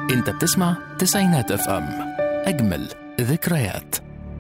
انت بتسمع تسعينات اف ام اجمل ذكريات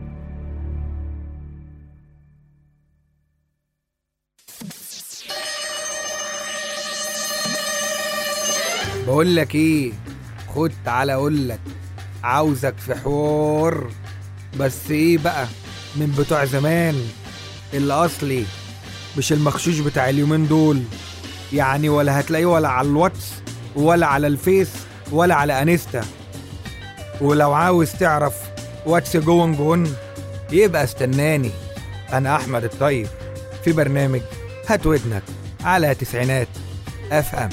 بقول لك ايه خد تعالى اقول لك عاوزك في حوار بس ايه بقى من بتوع زمان الاصلي مش المخشوش بتاع اليومين دول يعني ولا هتلاقيه ولا على الواتس ولا على الفيس ولا على انستا ولو عاوز تعرف واتس جون جون يبقى استناني انا احمد الطيب في برنامج هات ودنك على تسعينات اف ام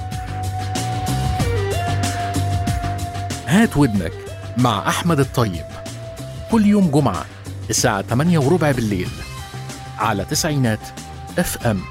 هات ودنك مع احمد الطيب كل يوم جمعة الساعة 8 وربع بالليل على تسعينات اف ام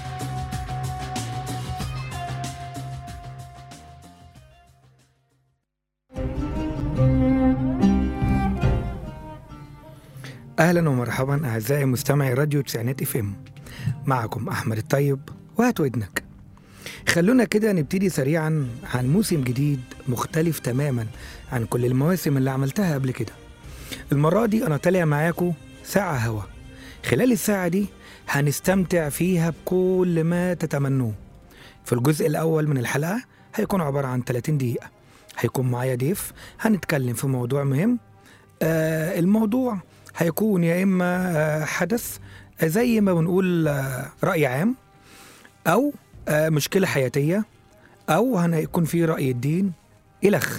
اهلا ومرحبا اعزائي مستمعي راديو تسعينات اف ام معكم احمد الطيب وهات ودنك خلونا كده نبتدي سريعا عن موسم جديد مختلف تماما عن كل المواسم اللي عملتها قبل كده المرة دي أنا طالع معاكم ساعة هوا خلال الساعة دي هنستمتع فيها بكل ما تتمنوه في الجزء الأول من الحلقة هيكون عبارة عن 30 دقيقة هيكون معايا ضيف هنتكلم في موضوع مهم آه الموضوع هيكون يا إما آه حدث آه، زي ما بنقول آه رأي عام أو آه مشكلة حياتية أو هيكون في رأي الدين إلخ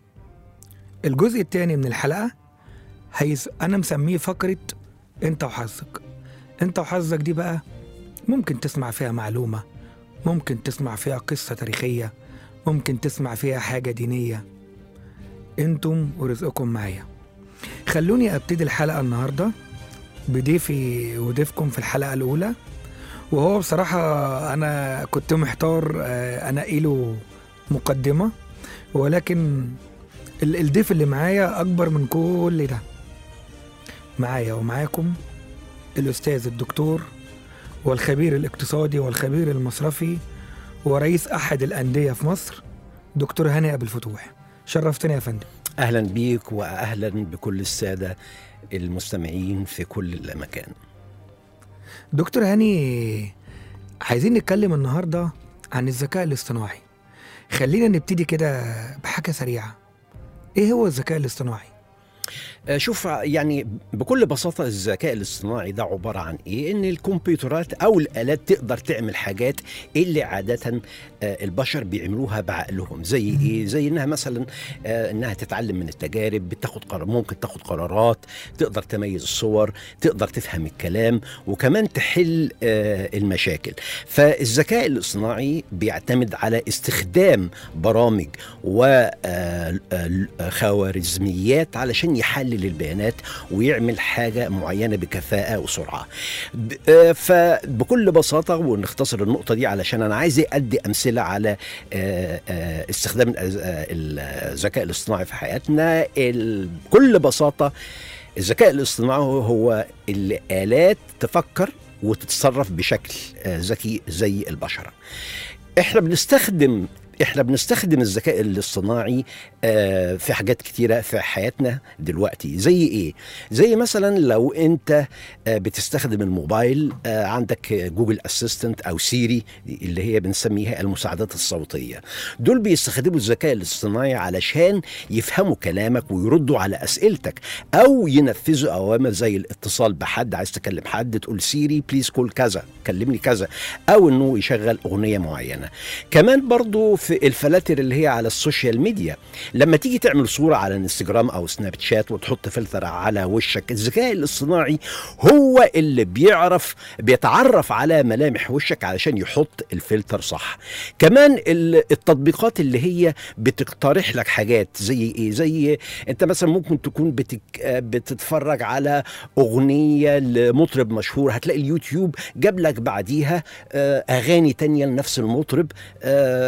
الجزء الثاني من الحلقة هيس أنا مسميه فقرة أنت وحظك أنت وحظك دي بقى ممكن تسمع فيها معلومة ممكن تسمع فيها قصة تاريخية ممكن تسمع فيها حاجة دينية انتم ورزقكم معايا خلوني ابتدي الحلقة النهاردة بضيفي وضيفكم في الحلقة الأولى وهو بصراحة أنا كنت محتار آه، أنقله مقدمة ولكن ال- الضيف اللي معايا أكبر من كل ده معايا ومعاكم الأستاذ الدكتور والخبير الاقتصادي والخبير المصرفي ورئيس أحد الأندية في مصر دكتور هاني أبو الفتوح شرفتني يا فندم اهلا بيك واهلا بكل الساده المستمعين في كل مكان دكتور هاني عايزين نتكلم النهاردة عن الذكاء الاصطناعي خلينا نبتدي كده بحاجة سريعة ايه هو الذكاء الاصطناعي؟ آه، شوف يعني بكل بساطة الذكاء الاصطناعي ده عبارة عن إيه؟ إن الكمبيوترات أو الآلات تقدر تعمل حاجات اللي عادة آه، البشر بيعملوها بعقلهم زي إيه؟ زي إنها مثلا آه، إنها تتعلم من التجارب بتاخد قرار ممكن تاخد قرارات تقدر تميز الصور تقدر تفهم الكلام وكمان تحل آه، المشاكل فالذكاء الاصطناعي بيعتمد على استخدام برامج وخوارزميات علشان يحلل البيانات ويعمل حاجة معينة بكفاءة وسرعة ب- آه، فبكل بساطة ونختصر النقطة دي علشان أنا عايز أدي أمثلة على آه، آه، استخدام الأز- آه، الذكاء الاصطناعي في حياتنا ال- بكل بساطة الذكاء الاصطناعي هو الآلات تفكر وتتصرف بشكل آه، ذكي زي البشر احنا بنستخدم احنا بنستخدم الذكاء الاصطناعي آه، في حاجات كتيرة في حياتنا دلوقتي زي ايه زي مثلا لو انت آه، بتستخدم الموبايل آه، عندك جوجل اسيستنت او سيري اللي هي بنسميها المساعدات الصوتية دول بيستخدموا الذكاء الاصطناعي علشان يفهموا كلامك ويردوا على اسئلتك او ينفذوا اوامر زي الاتصال بحد عايز تكلم حد تقول سيري بليز كول كذا كلمني كذا او انه يشغل اغنيه معينه كمان برضو في الفلاتر اللي هي على السوشيال ميديا لما تيجي تعمل صوره على انستجرام او سناب شات وتحط فلتر على وشك الذكاء الاصطناعي هو اللي بيعرف بيتعرف على ملامح وشك علشان يحط الفلتر صح كمان ال- التطبيقات اللي هي بتقترح لك حاجات زي ايه زي انت مثلا ممكن تكون بتك بتتفرج على اغنيه لمطرب مشهور هتلاقي اليوتيوب جاب لك بعديها آه، اغاني تانية لنفس المطرب آه،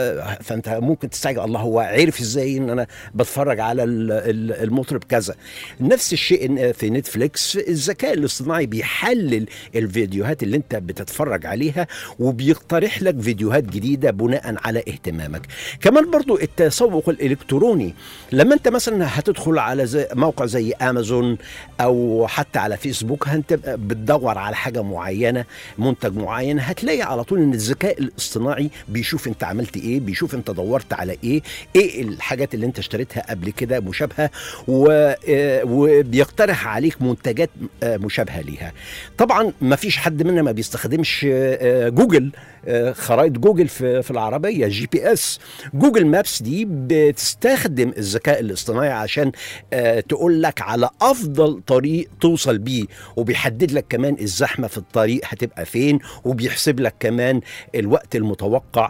فانت ممكن تستعجب الله هو عرف ازاي ان انا بتفرج على ال- ال- المطرب كذا نفس الشيء إن في نتفليكس الذكاء الاصطناعي بيحلل الفيديوهات اللي انت بتتفرج عليها وبيقترح لك فيديوهات جديده بناء على اهتمامك كمان برضو التسوق الالكتروني لما انت مثلا هتدخل على زي موقع زي امازون او حتى على فيسبوك انت بتدور على حاجه معينه منتج معين هتلاقي على طول ان الذكاء الاصطناعي بيشوف انت عملت ايه بيشوف انت دورت على ايه ايه الحاجات اللي انت اشتريتها قبل كده مشابهه و- آه، وبيقترح عليك منتجات آه، مشابهه ليها طبعا ما فيش حد منا ما بيستخدمش آه، آه، جوجل آه، خرائط جوجل في في العربيه جي بي اس جوجل مابس دي بتستخدم الذكاء الاصطناعي عشان آه، تقول لك على افضل طريق توصل بيه وبيحدد لك كمان الزحمه في الطريق هتبقى فين وبيحسب لك كمان الوقت المتوقع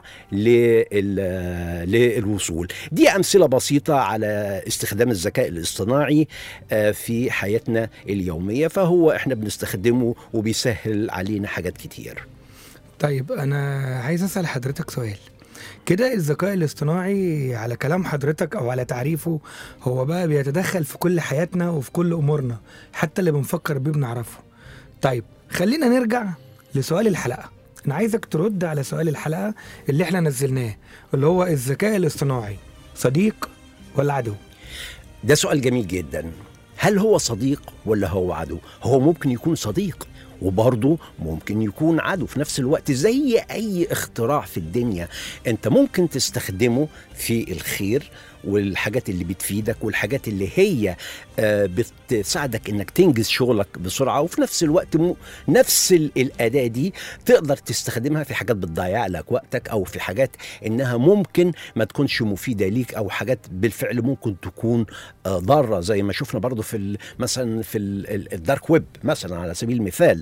لل- للوصول دي امثله بسيطه على استخدام الذكاء الاصطناعي آه، في حياتنا اليوميه فهو احنا بنستخدمه وبيسهل علينا حاجات كتير طيب انا عايز اسال حضرتك سؤال كده الذكاء الاصطناعي على كلام حضرتك او على تعريفه هو بقى بيتدخل في كل حياتنا وفي كل امورنا حتى اللي بنفكر بيه بنعرفه طيب خلينا نرجع لسؤال الحلقه انا عايزك ترد على سؤال الحلقه اللي احنا نزلناه اللي هو الذكاء الاصطناعي صديق ولا عدو ده سؤال جميل جدا هل هو صديق ولا هو عدو هو ممكن يكون صديق وبرضه ممكن يكون عدو في نفس الوقت زي اي اختراع في الدنيا انت ممكن تستخدمه في الخير والحاجات اللي بتفيدك والحاجات اللي هي آه، بتساعدك انك تنجز شغلك بسرعه وفي نفس الوقت م- نفس ال- الاداه دي تقدر تستخدمها في حاجات بتضيع لك وقتك او في حاجات انها ممكن ما تكونش مفيده ليك او حاجات بالفعل ممكن تكون آه، ضاره زي ما شفنا برضو في ال- مثلا في ال- ال- الدارك ويب مثلا على سبيل المثال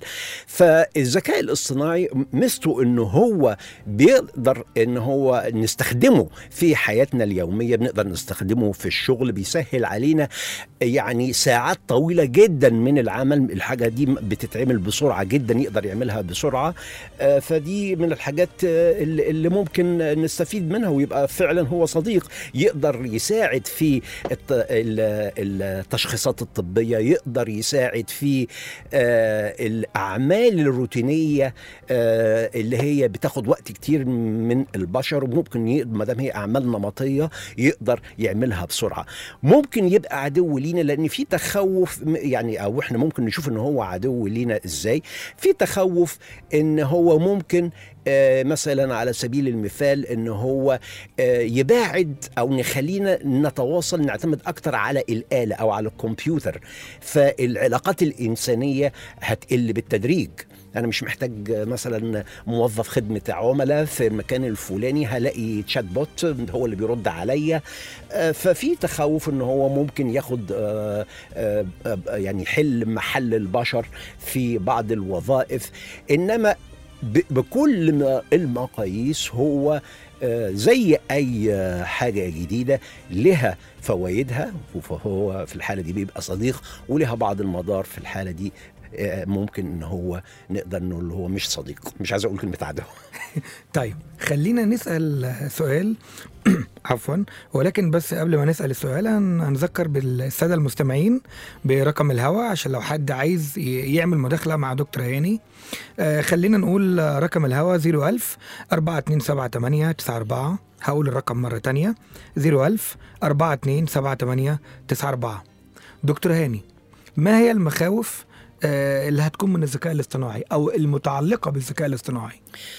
فالذكاء الاصطناعي ميزته انه هو بيقدر ان هو نستخدمه في حياتنا اليوميه بنقدر نستخدمه في الشغل بيسهل علينا يعني ساعات طويله جدا من العمل الحاجه دي بتتعمل بسرعه جدا يقدر يعملها بسرعه آه، فدي من الحاجات آه، اللي اللي ممكن نستفيد منها ويبقى فعلا هو صديق يقدر يساعد في الت- ال- التشخيصات الطبيه يقدر يساعد في آه، الاعمال الروتينيه آه، اللي هي بتاخد وقت كتير من البشر وممكن ي- ما دام هي اعمال نمطيه يقدر يعملها بسرعه ممكن يبقى عدو لينا لان في تخوف م- يعني او احنا ممكن نشوف ان هو عدو لينا ازاي في تخوف ان هو ممكن آه، مثلا على سبيل المثال ان هو آه، يباعد او نخلينا نتواصل نعتمد اكتر على الاله او على الكمبيوتر فالعلاقات الانسانيه هتقل بالتدريج انا مش محتاج مثلا موظف خدمه عملاء في المكان الفلاني هلاقي تشات بوت هو اللي بيرد عليا آه، ففي تخوف ان هو ممكن ياخد آه، آه، آه، يعني يحل محل البشر في بعض الوظائف انما ب- بكل ما- المقاييس هو آه، زي اي آه، حاجه جديده لها فوائدها فهو في الحاله دي بيبقى صديق ولها بعض المضار في الحاله دي آه، ممكن ان هو نقدر نقول هو مش صديق مش عايز اقول كلمه عدو طيب خلينا نسأل سؤال عفوا ولكن بس قبل ما نسأل السؤال هن- هنذكر بالسادة المستمعين برقم الهوا عشان لو حد عايز ي- يعمل مداخلة مع دكتور هاني آه خلينا نقول آه، رقم الهوا 01000 4278 94 هقول الرقم مرة تانية 01000 4278 94 دكتور هاني ما هي المخاوف آه، اللي هتكون من الذكاء الاصطناعي او المتعلقة بالذكاء الاصطناعي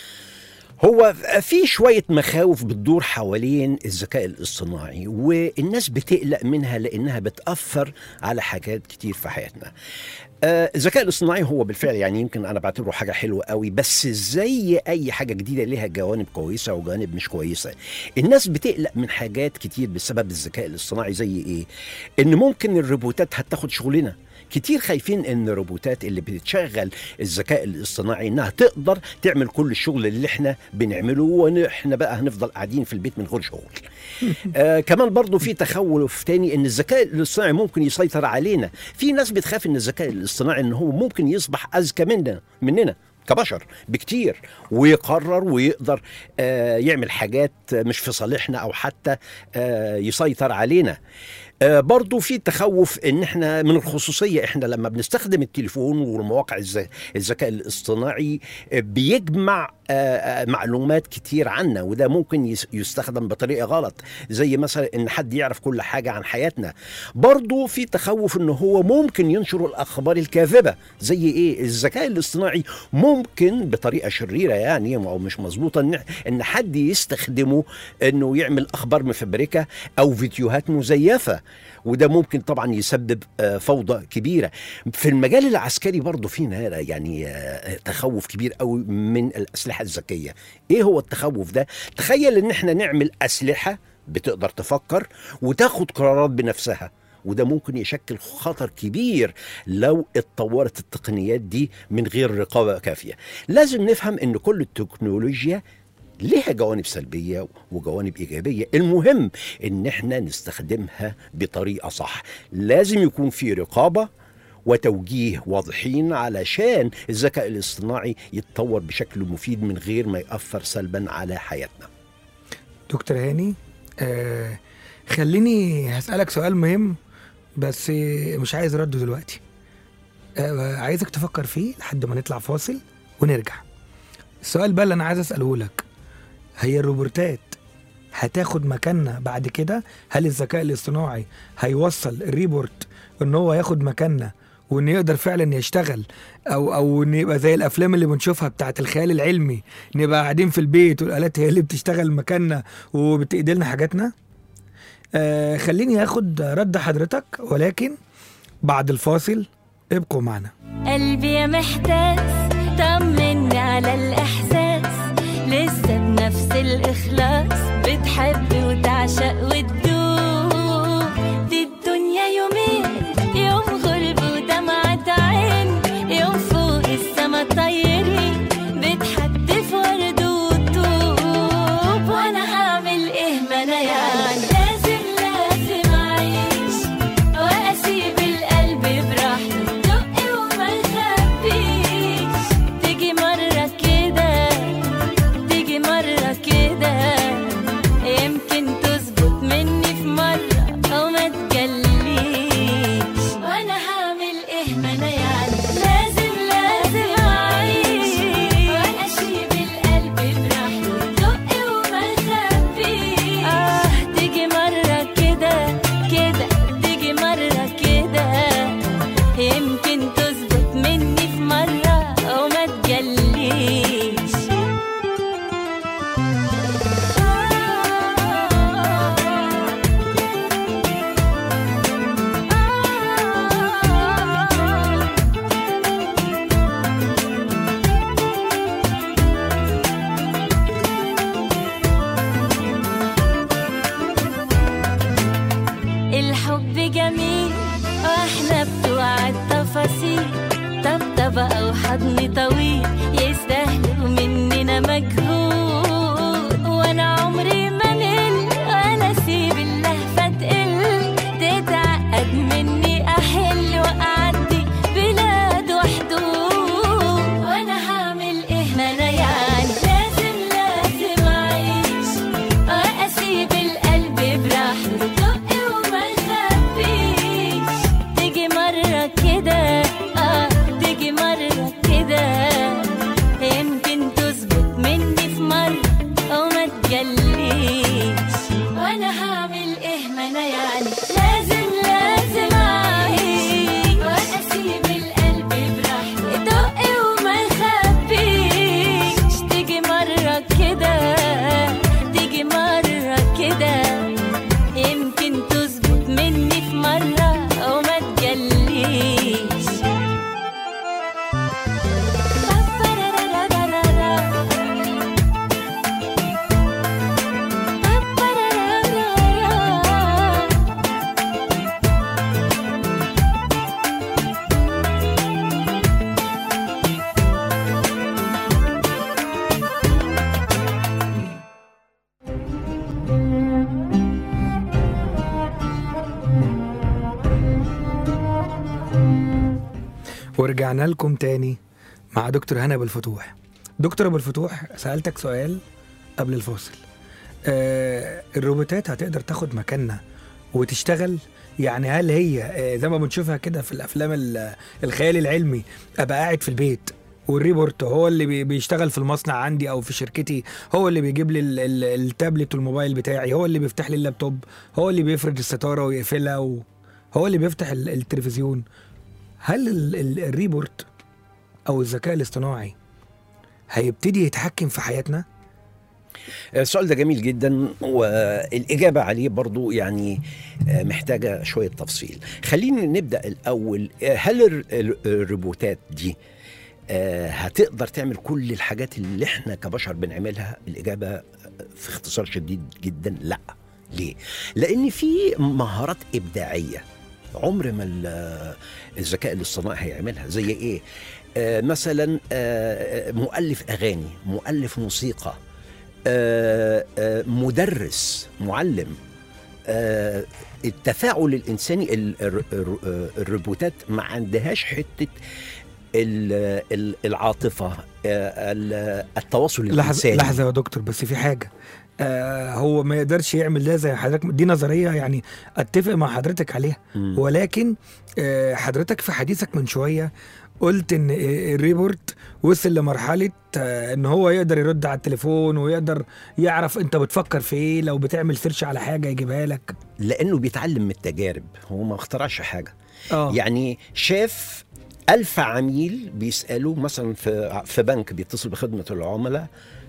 هو في شوية مخاوف بتدور حوالين الذكاء الاصطناعي والناس بتقلق منها لأنها بتأثر على حاجات كتير في حياتنا آه، الذكاء الاصطناعي هو بالفعل يعني يمكن أنا بعتبره حاجة حلوة قوي بس زي أي حاجة جديدة ليها جوانب كويسة وجوانب مش كويسة الناس بتقلق من حاجات كتير بسبب الذكاء الاصطناعي زي إيه إن ممكن الروبوتات هتاخد شغلنا كتير خايفين ان الروبوتات اللي بتشغل الذكاء الاصطناعي انها تقدر تعمل كل الشغل اللي احنا بنعمله واحنا بقى هنفضل قاعدين في البيت من غير شغل آه كمان برضو في تخوف تاني ان الذكاء الاصطناعي ممكن يسيطر علينا في ناس بتخاف ان الذكاء الاصطناعي ان هو ممكن يصبح اذكى منا مننا كبشر بكتير ويقرر ويقدر آه، يعمل حاجات مش في صالحنا او حتى آه، يسيطر علينا آه، برضو في تخوف ان احنا من الخصوصيه احنا لما بنستخدم التليفون والمواقع الز- الذكاء الاصطناعي آه، بيجمع آه، آه، معلومات كتير عنا وده ممكن يس- يستخدم بطريقه غلط زي مثلا ان حد يعرف كل حاجه عن حياتنا برضو في تخوف ان هو ممكن ينشر الاخبار الكاذبه زي ايه الذكاء الاصطناعي ممكن بطريقه شريره يعني او مش مظبوطه ان ان حد يستخدمه انه يعمل اخبار مفبركه او فيديوهات مزيفه وده ممكن طبعا يسبب آه، فوضى كبيره في المجال العسكري برضه فينا يعني آه، تخوف كبير قوي من الاسلحه الذكيه ايه هو التخوف ده تخيل ان احنا نعمل اسلحه بتقدر تفكر وتاخد قرارات بنفسها وده ممكن يشكل خطر كبير لو اتطورت التقنيات دي من غير رقابه كافيه لازم نفهم ان كل التكنولوجيا ليها جوانب سلبية وجوانب إيجابية المهم إن احنا نستخدمها بطريقة صح لازم يكون في رقابة وتوجيه واضحين علشان الذكاء الاصطناعي يتطور بشكل مفيد من غير ما يأثر سلبا على حياتنا دكتور هاني آه خليني هسألك سؤال مهم بس مش عايز رده دلوقتي آه عايزك تفكر فيه لحد ما نطلع فاصل ونرجع السؤال بقى اللي انا عايز اساله لك هي الروبوتات هتاخد مكاننا بعد كده هل الذكاء الاصطناعي هيوصل الريبورت ان هو ياخد مكاننا وان يقدر فعلا يشتغل او او ان يبقى زي الافلام اللي بنشوفها بتاعت الخيال العلمي نبقى قاعدين في البيت والالات هي اللي بتشتغل مكاننا وبتقضي لنا حاجاتنا آه خليني اخد رد حضرتك ولكن بعد الفاصل ابقوا معنا قلبي يا محتاس طمني على الإحساس لسه بنفس الإخلاص بتحب وتعشق وتدوب دي الدنيا يومين يوم غرب ودمعة عين يوم فوق السما طايرين بتحدف ورد وطوب وأنا هعمل إيه ما أنا يعني لازم لازم أعيش واسيب القلب براحته دق وما يخبيش تيجي مره كده تيجي مره كده يمكن تظبط مني في مره او ما تجليش وانا هعمل ايه ما انا يعني لازم لازم اعيش واسيب القلب براحته دق وما يخبيش اه تيجي مره كده كده تيجي مرة كده يمكن تظبط مني في مرة أو ما تجليش الحب جميل واحنا بتوع التفاصيل طبطبة أو حضن طويل يستاهلوا مننا مجهود وأنا عمري ما مل ولا أسيب اللهفة تقل تتعقد مني أحل وأعدي بلاد وحدود وأنا هعمل إيه ما أنا يعني لازم لازم أعيش وأسيب القلب براحته دق وما يخبيش تيجي مرة كده اه تيجي مرة كده يمكن تظبط مني في مرة أو ما تجليش وأنا هعمل إيه ما أنا يعني لازم لازم أعيش وأسيب القلب براحته دق وما يخبيش تيجي مرة كده تيجي مرة كده يمكن تظبط مني في مرة أو ما تجليش ورجعنا لكم تاني مع دكتور هنا ابو الفتوح دكتور ابو الفتوح سالتك سؤال قبل الفاصل آه الروبوتات هتقدر تاخد مكاننا وتشتغل يعني هل هي آه زي ما بنشوفها كده في الافلام ال- الخيال العلمي ابقى قاعد في البيت والريبورت هو اللي بي- بيشتغل في المصنع عندي او في شركتي هو اللي بيجيب لي ال- ال- التابلت والموبايل بتاعي هو اللي بيفتح لي اللابتوب هو اللي بيفرد الستاره ويقفلها و... هو اللي بيفتح ال- التلفزيون هل ال- ال- الريبورت او الذكاء الاصطناعي هيبتدي يتحكم في حياتنا السؤال ده جميل جدا والإجابة عليه برضو يعني آه، محتاجة شوية تفصيل خلينا نبدأ الأول آه، هل الر- ال- الروبوتات دي آه، هتقدر تعمل كل الحاجات اللي احنا كبشر بنعملها الإجابة آه، في اختصار شديد جدا لا ليه؟ لأن في مهارات إبداعية عمر ما ال- الذكاء الاصطناعي هيعملها زي ايه؟ آه مثلا آه مؤلف اغاني، مؤلف موسيقى، آه، آه، مدرس معلم آه، التفاعل الانساني ال- الر- الر- آه، الروبوتات ما عندهاش حته ال- ال- العاطفه آه، ال- التواصل لحظه الانساني لحظه يا دكتور بس في حاجه آه هو ما يقدرش يعمل ده زي حضرتك دي نظريه يعني اتفق مع حضرتك عليها مم. ولكن آه حضرتك في حديثك من شويه قلت ان آه، الريبورت وصل لمرحله آه ان هو يقدر يرد على التليفون ويقدر يعرف انت بتفكر في ايه لو بتعمل سيرش على حاجه يجيبها لك لانه بيتعلم من التجارب هو ما اخترعش حاجه اه يعني شاف ألف عميل بيسألوا مثلا في في بنك بيتصل بخدمة العملاء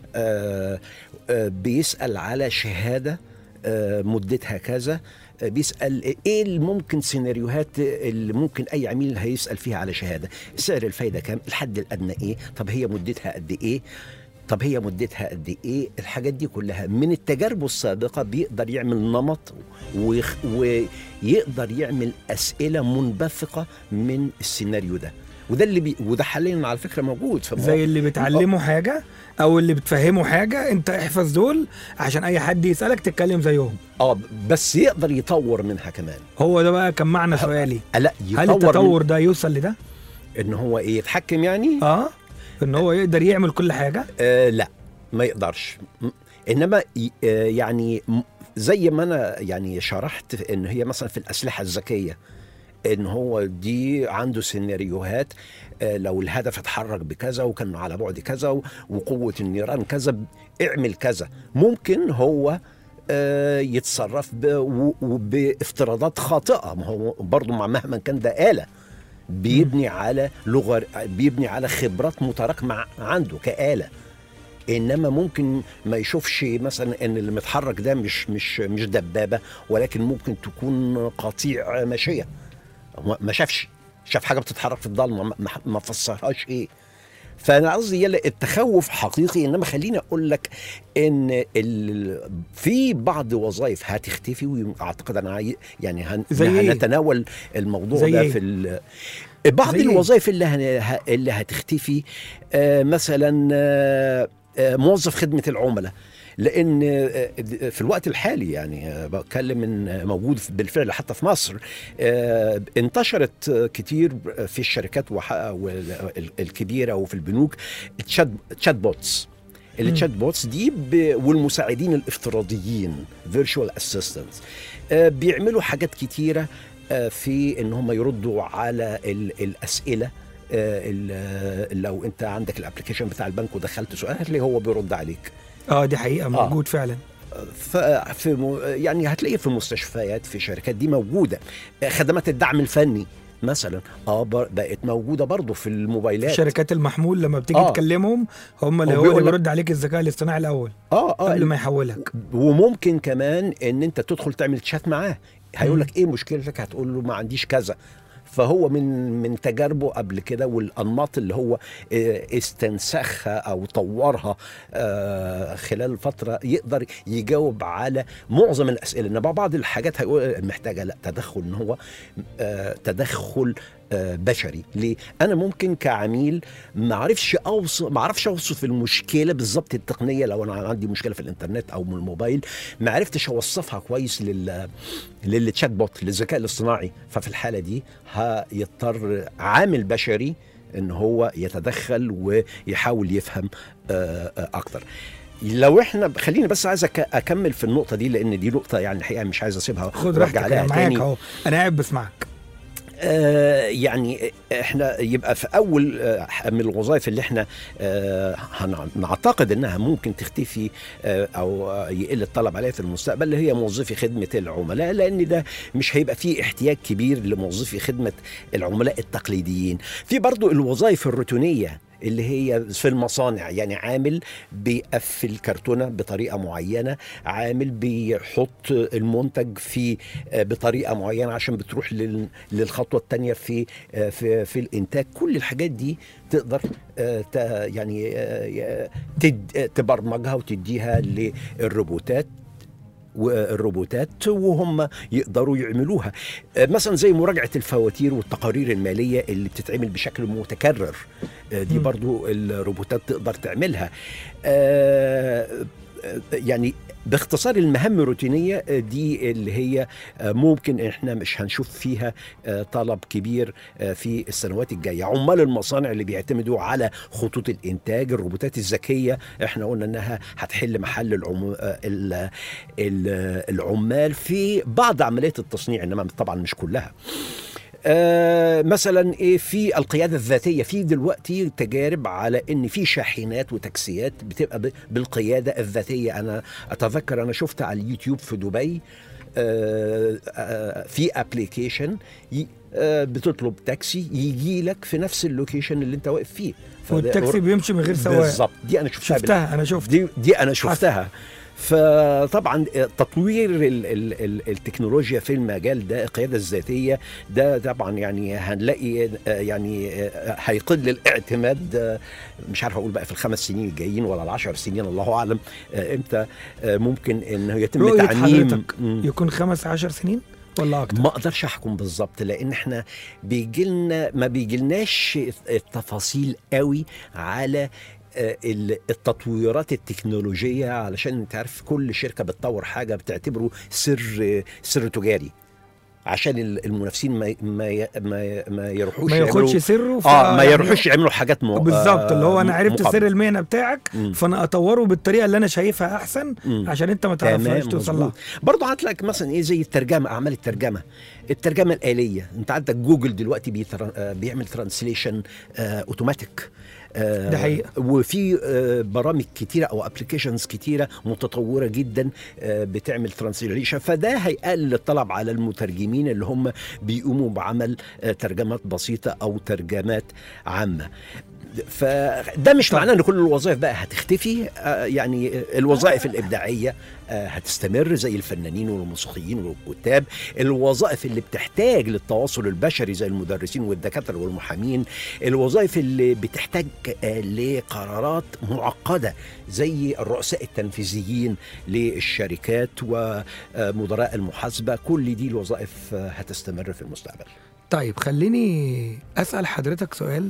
آه، آه، بيسأل على شهادة آه، مدتها كذا آه، بيسأل ايه اللي ممكن سيناريوهات اللي ممكن اي عميل هيسأل فيها على شهادة سعر الفايدة كام الحد الادنى ايه طب هي مدتها قد ايه طب هي مدتها قد ايه الحاجات دي كلها من التجارب السابقة بيقدر يعمل نمط ويخ- ويقدر يعمل أسئلة منبثقة من السيناريو ده وده اللي بي وده حاليا على فكرة موجود في زي اللي بتعلمه حاجه او اللي بتفهمه حاجه انت احفظ دول عشان اي حد يسالك تتكلم زيهم اه بس يقدر يطور منها كمان هو ده بقى كان معنى سؤالي آه، لا هل يطور التطور ده يوصل لده من ان هو ايه يتحكم يعني اه ان هو يقدر يعمل كل حاجه آه لا ما يقدرش م- انما ي- آه يعني م- زي ما انا يعني شرحت في ان هي مثلا في الاسلحه الذكيه ان هو دي عنده سيناريوهات آه، لو الهدف اتحرك بكذا وكان على بعد كذا و- وقوه النيران كذا ب- اعمل كذا ممكن هو آه، يتصرف ب- و- وبافتراضات خاطئه ما هو برضه مع مهما كان ده آلة بيبني على لغه بيبني على خبرات متراكمه عنده كآلة انما ممكن ما يشوفش مثلا ان اللي متحرك ده مش مش مش دبابه ولكن ممكن تكون قطيع ماشيه هو ما شافش شاف حاجه بتتحرك في الضلمه ما- ما, ما فسرهاش ايه فانا قصدي يلا التخوف حقيقي انما خليني اقول لك ان ال... في بعض وظائف هتختفي واعتقد انا عاي... يعني هن... زي إيه؟ هنتناول الموضوع زي ده إيه؟ في ال... بعض زي إيه؟ الوظائف اللي هن... ه- اللي هتختفي آه مثلا آه آه، موظف خدمه العملاء لان آه، في الوقت الحالي يعني آه، بتكلم من آه، موجود بالفعل حتى في مصر آه، انتشرت آه، كتير في الشركات وح- وال- الكبيره وفي البنوك تشات تشات بوتس التشات بوتس دي ب... والمساعدين الافتراضيين فيرتشوال اسيستنتس بيعملوا حاجات كتيره آه، في ان هم يردوا على ال... الاسئله آه، ال- لو انت عندك الابلكيشن بتاع البنك ودخلت سؤال هتلاقيه هو بيرد عليك اه دي حقيقه موجود فعلا ف- في م- يعني هتلاقيه في المستشفيات في شركات دي موجوده خدمات الدعم الفني مثلا اه بر- بقت موجوده برضو في الموبايلات شركات المحمول لما بتيجي آه. تكلمهم هم اللي هو هو بيقول اللي لك- بيرد عليك الذكاء الاصطناعي الاول اه اه قبل ما يحولك وممكن كمان ان انت تدخل تعمل تشات معاه هيقول لك ايه مشكلتك هتقول له ما عنديش كذا فهو من من تجاربه قبل كده والانماط اللي هو آه، استنسخها او طورها آه، خلال فتره يقدر يجاوب على معظم الاسئله انما بعض الحاجات هيقول محتاجه لا تدخل ان هو آه، تدخل آه، بشري ليه انا ممكن كعميل ما اعرفش اوصف ما اعرفش اوصف المشكله بالظبط التقنيه لو انا عندي مشكله في الانترنت او من الموبايل ما عرفتش اوصفها كويس لل للتشات بوت للذكاء الاصطناعي ففي الحاله دي هيضطر عامل بشري ان هو يتدخل ويحاول يفهم آه، آه، اكتر لو احنا خليني بس عايز أك- اكمل في النقطه دي لان دي نقطه يعني الحقيقه مش عايز اسيبها خد وأرجع راحتك انا عليها معاك تاني. اهو انا قاعد بسمعك آه، يعني احنا يبقى في اول آه، من الوظائف اللي احنا آه، هنع- نعتقد انها ممكن تختفي آه، او آه، يقل الطلب عليها في المستقبل اللي هي موظفي خدمه العملاء لان ده مش هيبقى فيه احتياج كبير لموظفي خدمه العملاء التقليديين في برضو الوظائف الروتينيه اللي هي في المصانع يعني عامل بيقفل كرتونه بطريقه معينه عامل بيحط المنتج في آه، بطريقه معينه عشان بتروح لل- للخطوه الثانيه في آه، في في الانتاج كل الحاجات دي تقدر آه، ت- يعني آه، تد- آه، تبرمجها وتديها للروبوتات والروبوتات وهم يقدروا يعملوها آه، مثلا زي مراجعة الفواتير والتقارير المالية اللي بتتعمل بشكل متكرر آه، دي مم. برضو الروبوتات تقدر تعملها آه، آه، يعني باختصار المهام الروتينية آه، دي اللي هي آه، ممكن احنا مش هنشوف فيها آه، طلب كبير آه، في السنوات الجاية عمال المصانع اللي بيعتمدوا على خطوط الإنتاج الروبوتات الذكية احنا قلنا انها هتحل محل العم... آه، ال- ال- العمال في بعض عمليات التصنيع انما طبعا مش كلها آه مثلا ايه في القياده الذاتيه في دلوقتي تجارب على ان في شاحنات وتاكسيات بتبقى ب- بالقياده الذاتيه انا اتذكر انا شفت على اليوتيوب في دبي آه آه في ابلكيشن بتطلب تاكسي يجي لك في نفس اللوكيشن اللي انت واقف فيه فده والتاكسي بيمشي من غير سواق بالظبط دي انا شفتها بال- شفتها انا شفت دي دي انا شفتها فطبعا تطوير ال ال ال التكنولوجيا في المجال ده القياده الذاتيه ده طبعا يعني هنلاقي آه، يعني آه، هيقل الاعتماد آه، مش عارف اقول بقى في الخمس سنين الجايين ولا العشر سنين الله اعلم آه، امتى آه، ممكن انه يتم رؤية تعميم حضرتك مم. يكون خمس عشر سنين ولا اكتر ما اقدرش احكم بالظبط لان احنا بيجي لنا ما بيجي لناش التفاصيل قوي على آه، ال- التطويرات التكنولوجيه علشان انت عارف كل شركه بتطور حاجه بتعتبره سر سر تجاري عشان ال- المنافسين ما ما ي- ما, ي- ما يروحوش ما يعملوا- ياخدش سره ف- اه ما يعني- يروحوش يعملوا حاجات مو... بالظبط اللي هو انا آه، عرفت مقابلة. سر المهنه بتاعك مم. فانا اطوره بالطريقه اللي انا شايفها احسن مم. عشان انت ما تعرفهاش توصل لها مظبوط. برضه هتلاقي مثلا ايه زي الترجمه اعمال الترجمه الترجمه الاليه انت عندك جوجل دلوقتي بيتر... آه، بيعمل ترانسليشن اوتوماتيك ده حقيقة. وفي آه، برامج كتيره او ابلكيشنز كتيره متطوره جدا آه، بتعمل ترانسليشن فده هيقلل الطلب على المترجمين اللي هم بيقوموا بعمل آه، ترجمات بسيطه او ترجمات عامه فده مش طب. معناه ان كل الوظائف بقى هتختفي آه، يعني الوظائف الابداعيه آه، هتستمر زي الفنانين والموسيقيين والكتاب الوظائف اللي بتحتاج للتواصل البشري زي المدرسين والدكاتره والمحامين الوظائف اللي بتحتاج آه، لقرارات معقده زي الرؤساء التنفيذيين للشركات ومدراء المحاسبه كل دي الوظائف آه، هتستمر في المستقبل طيب خليني اسال حضرتك سؤال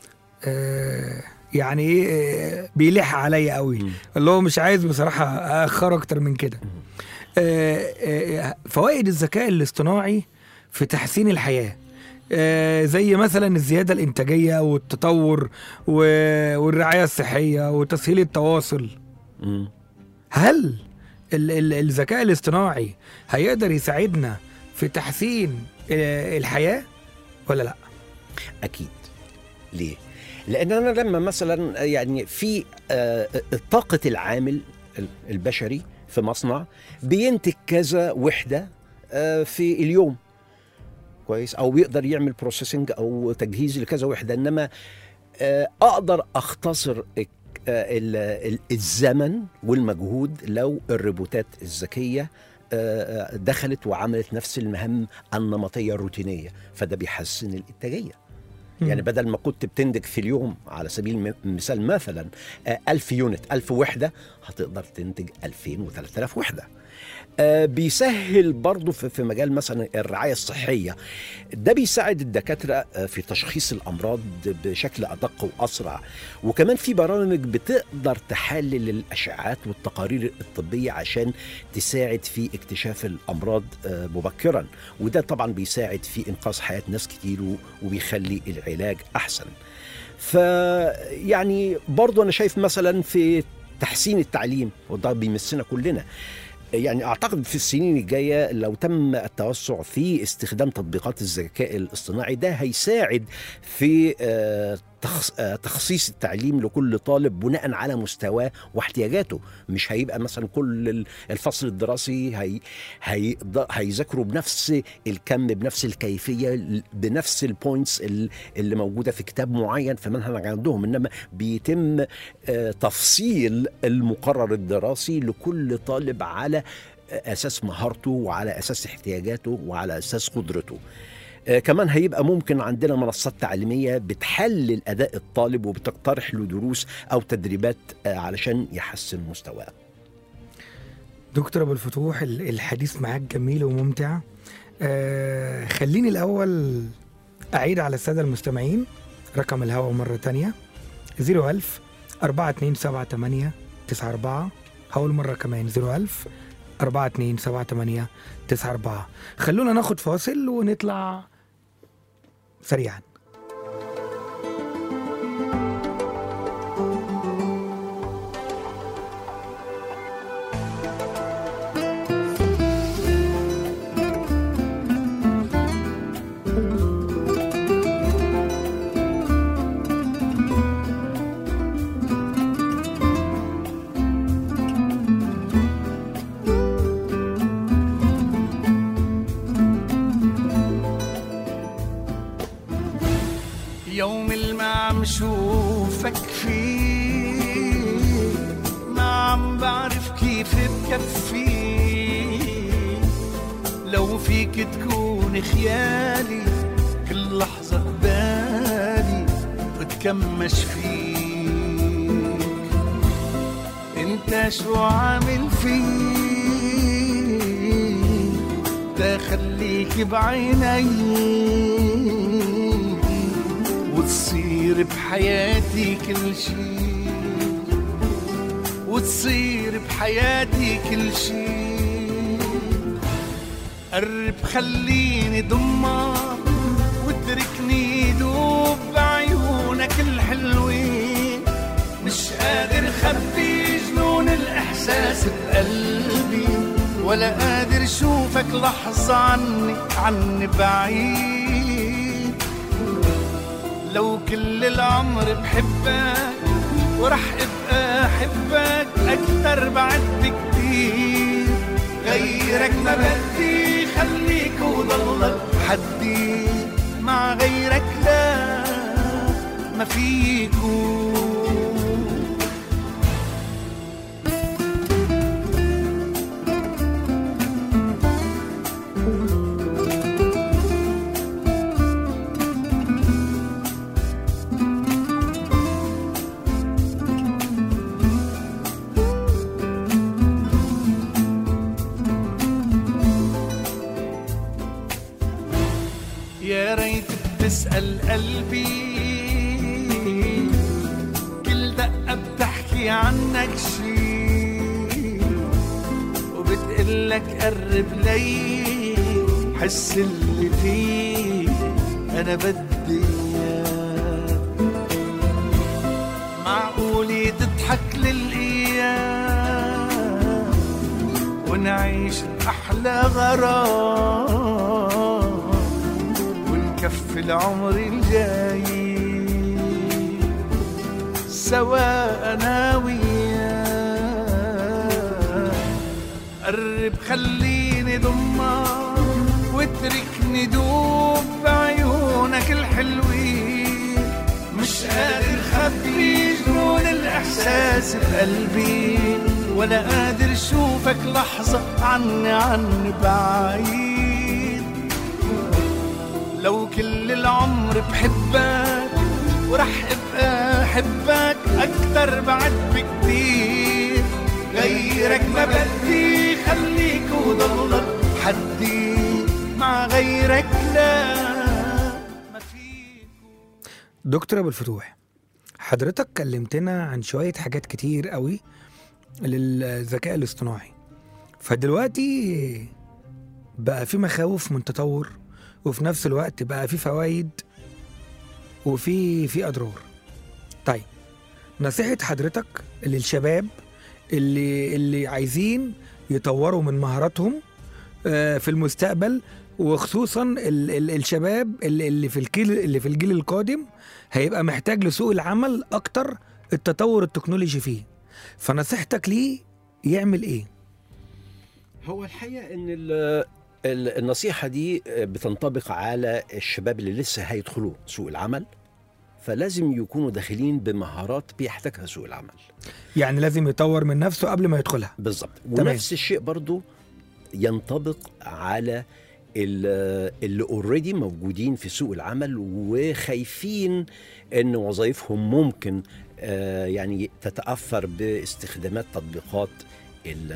آه يعني ايه آه، بيلح عليا قوي مم. اللي هو مش عايز بصراحه اخر اكتر من كده آه آه فوائد الذكاء الاصطناعي في تحسين الحياه آه زي مثلا الزياده الانتاجيه والتطور و- والرعايه الصحيه وتسهيل التواصل مم. هل ال- ال- الذكاء الاصطناعي هيقدر يساعدنا في تحسين آه، الحياه ولا لا اكيد ليه لان انا لما مثلا يعني في آه، طاقه العامل البشري في مصنع بينتج كذا وحده آه، في اليوم كويس او بيقدر يعمل بروسيسنج او تجهيز لكذا وحده انما آه، اقدر اختصر الك- آه، ال- ال- الزمن والمجهود لو الروبوتات الذكيه آه، آه، دخلت وعملت نفس المهام النمطيه الروتينيه فده بيحسن الانتاجيه يعني بدل ما كنت بتنتج في اليوم على سبيل المثال مثلا آه، ألف يونت ألف وحدة هتقدر تنتج ألفين وثلاثة وحدة آه، بيسهل برضه في في مجال مثلا الرعاية الصحية ده بيساعد الدكاترة آه، في تشخيص الأمراض بشكل أدق وأسرع وكمان في برامج بتقدر تحلل الأشعاعات والتقارير الطبية عشان تساعد في اكتشاف الأمراض آه، مبكرا وده طبعا بيساعد في إنقاذ حياة ناس كتير و- وبيخلي العلاج علاج احسن فيعني برضو انا شايف مثلا في تحسين التعليم وده بيمسنا كلنا يعني اعتقد في السنين الجايه لو تم التوسع في استخدام تطبيقات الذكاء الاصطناعي ده هيساعد في آه، تخص- آه، تخصيص التعليم لكل طالب بناء على مستواه واحتياجاته مش هيبقى مثلا كل ال- الفصل الدراسي هي هي هيذاكروا بنفس الكم بنفس الكيفيه ل- بنفس البوينتس ال- اللي موجوده في كتاب معين في منهج عندهم انما بيتم آه، تفصيل المقرر الدراسي لكل طالب على اساس مهارته وعلى اساس احتياجاته وعلى اساس قدرته آه، كمان هيبقى ممكن عندنا منصات تعليميه بتحلل اداء الطالب وبتقترح له دروس او تدريبات آه، علشان يحسن مستواه دكتور ابو الفتوح ال- الحديث معاك جميل وممتع آه خليني الاول اعيد على الساده المستمعين رقم الهواء مره تانية 01000 4278 94 هقول مره كمان 01000 4278 94 خلونا ناخد فاصل ونطلع سريعا يوم اللي ما عم شوفك فيه ما عم بعرف كيف بكفي لو فيك تكون خيالي كل لحظة قبالي بتكمش فيك انت شو عامل فيك تخليك بعيني وتصير بحياتي كل شي وتصير بحياتي كل شي قرب خليني ضمك واتركني دوب بعيونك الحلوين مش قادر خبي جنون الاحساس بقلبي ولا قادر اشوفك لحظة عني عني بعيد لو كل العمر بحبك ورح ابقى احبك اكتر بعد بكتير غيرك ما بدي خليك وضلك حدي مع غيرك لا ما فيكون يا ريت بتسأل قلبي كل دقة بتحكي عنك شي وبتقلك قرب لي حس اللي فيه أنا بدي إياه معقولة تضحك للأيام ونعيش أحلى غرام ونكفي العمر الجاي سوا أنا وياك قرب خليني ضمك واتركني دوب بعيونك الحلوين مش قادر خبي جنون الإحساس بقلبي ولا قادر اشوفك لحظة عني عني بعيد لو كل العمر بحبك ورح ابقى احبك اكتر بعد بكتير غيرك ما بدي خليك وضلك حدي مع غيرك لا ما فيك دكتور ابو الفتوح حضرتك كلمتنا عن شويه حاجات كتير قوي للذكاء الاصطناعي فدلوقتي بقى في مخاوف من تطور وفي نفس الوقت بقى في فوائد وفي في اضرار طيب نصيحه حضرتك للشباب اللي اللي عايزين يطوروا من مهاراتهم آه، في المستقبل وخصوصا ال ال الشباب اللي, اللي في الجيل اللي في الجيل القادم هيبقى محتاج لسوق العمل اكتر التطور التكنولوجي فيه فنصيحتك ليه يعمل ايه هو الحقيقه ان ال- ال- النصيحه دي بتنطبق على الشباب اللي لسه هيدخلوا سوق العمل فلازم يكونوا داخلين بمهارات بيحتاجها سوق العمل يعني لازم يطور من نفسه قبل ما يدخلها بالظبط تمام. ونفس الشيء برضو ينطبق على ال- اللي اوريدي موجودين في سوق العمل وخايفين ان وظائفهم ممكن آه، يعني تتاثر باستخدامات تطبيقات ال-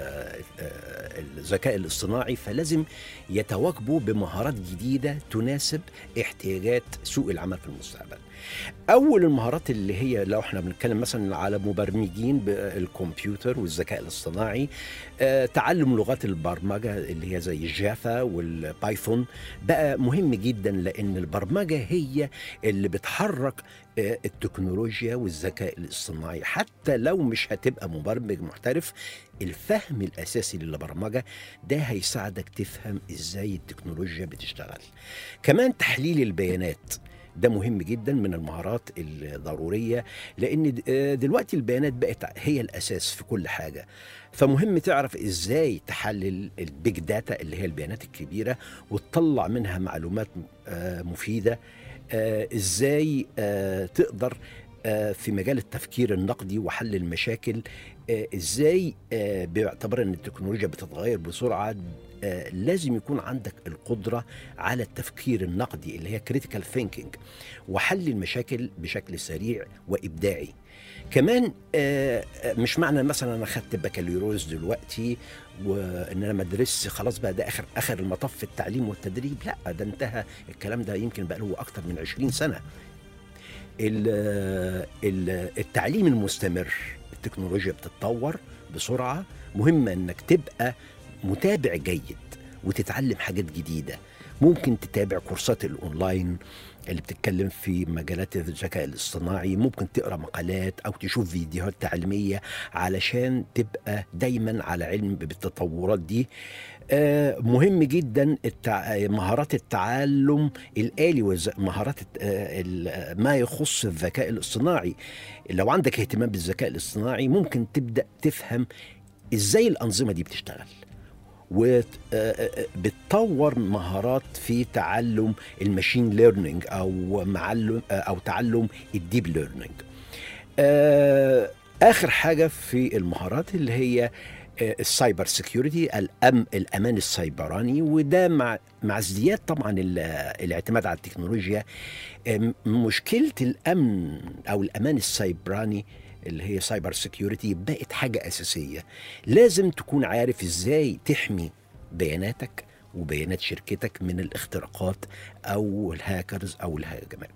آه، الذكاء الاصطناعي فلازم يتواكبوا بمهارات جديده تناسب احتياجات سوق العمل في المستقبل. اول المهارات اللي هي لو احنا بنتكلم مثلا على مبرمجين بالكمبيوتر والذكاء الاصطناعي آه، تعلم لغات البرمجه اللي هي زي الجافا والبايثون بقى مهم جدا لان البرمجه هي اللي بتحرك آه، التكنولوجيا والذكاء الاصطناعي حتى لو مش هتبقى مبرمج محترف الفهم الاساسي للبرمجه ده هيساعدك تفهم ازاي التكنولوجيا بتشتغل كمان تحليل البيانات ده مهم جدا من المهارات الضروريه لان د- آه، دلوقتي البيانات بقت هي الاساس في كل حاجه فمهم تعرف ازاي تحلل البيج داتا اللي هي البيانات الكبيره وتطلع منها معلومات آه، مفيده آه، ازاي آه، تقدر آه، في مجال التفكير النقدي وحل المشاكل آه، ازاي آه، باعتبار ان التكنولوجيا بتتغير بسرعه آه، لازم يكون عندك القدره على التفكير النقدي اللي هي كريتيكال ثينكينج وحل المشاكل بشكل سريع وابداعي كمان آه، آه، مش معنى مثلا انا خدت بكالوريوس دلوقتي وان انا ما ادرسش خلاص بقى ده اخر اخر المطاف في التعليم والتدريب لا ده انتهى الكلام ده يمكن بقى له اكتر من 20 سنه ال- ال- التعليم المستمر التكنولوجيا بتتطور بسرعه مهم انك تبقى متابع جيد وتتعلم حاجات جديده ممكن تتابع كورسات الاونلاين اللي بتتكلم في مجالات الذكاء الاصطناعي ممكن تقرا مقالات او تشوف فيديوهات تعليميه علشان تبقى دايما على علم بالتطورات دي آه، مهم جدا التع... مهارات التعلم الآلي ومهارات ما يخص الذكاء الاصطناعي لو عندك اهتمام بالذكاء الاصطناعي ممكن تبدأ تفهم ازاي الأنظمة دي بتشتغل وبتطور مهارات في تعلم الماشين ليرنينج او معلم او تعلم الديب ليرنينج آه، اخر حاجه في المهارات اللي هي آه، السايبر سيكيورتي الأم الامان السيبراني وده مع مع ازدياد طبعا ال- الاعتماد على التكنولوجيا آم، مشكله الامن او الامان السيبراني اللي هي سايبر سيكيورتي بقت حاجه اساسيه لازم تكون عارف ازاي تحمي بياناتك وبيانات شركتك من الاختراقات او الهاكرز او الهجمات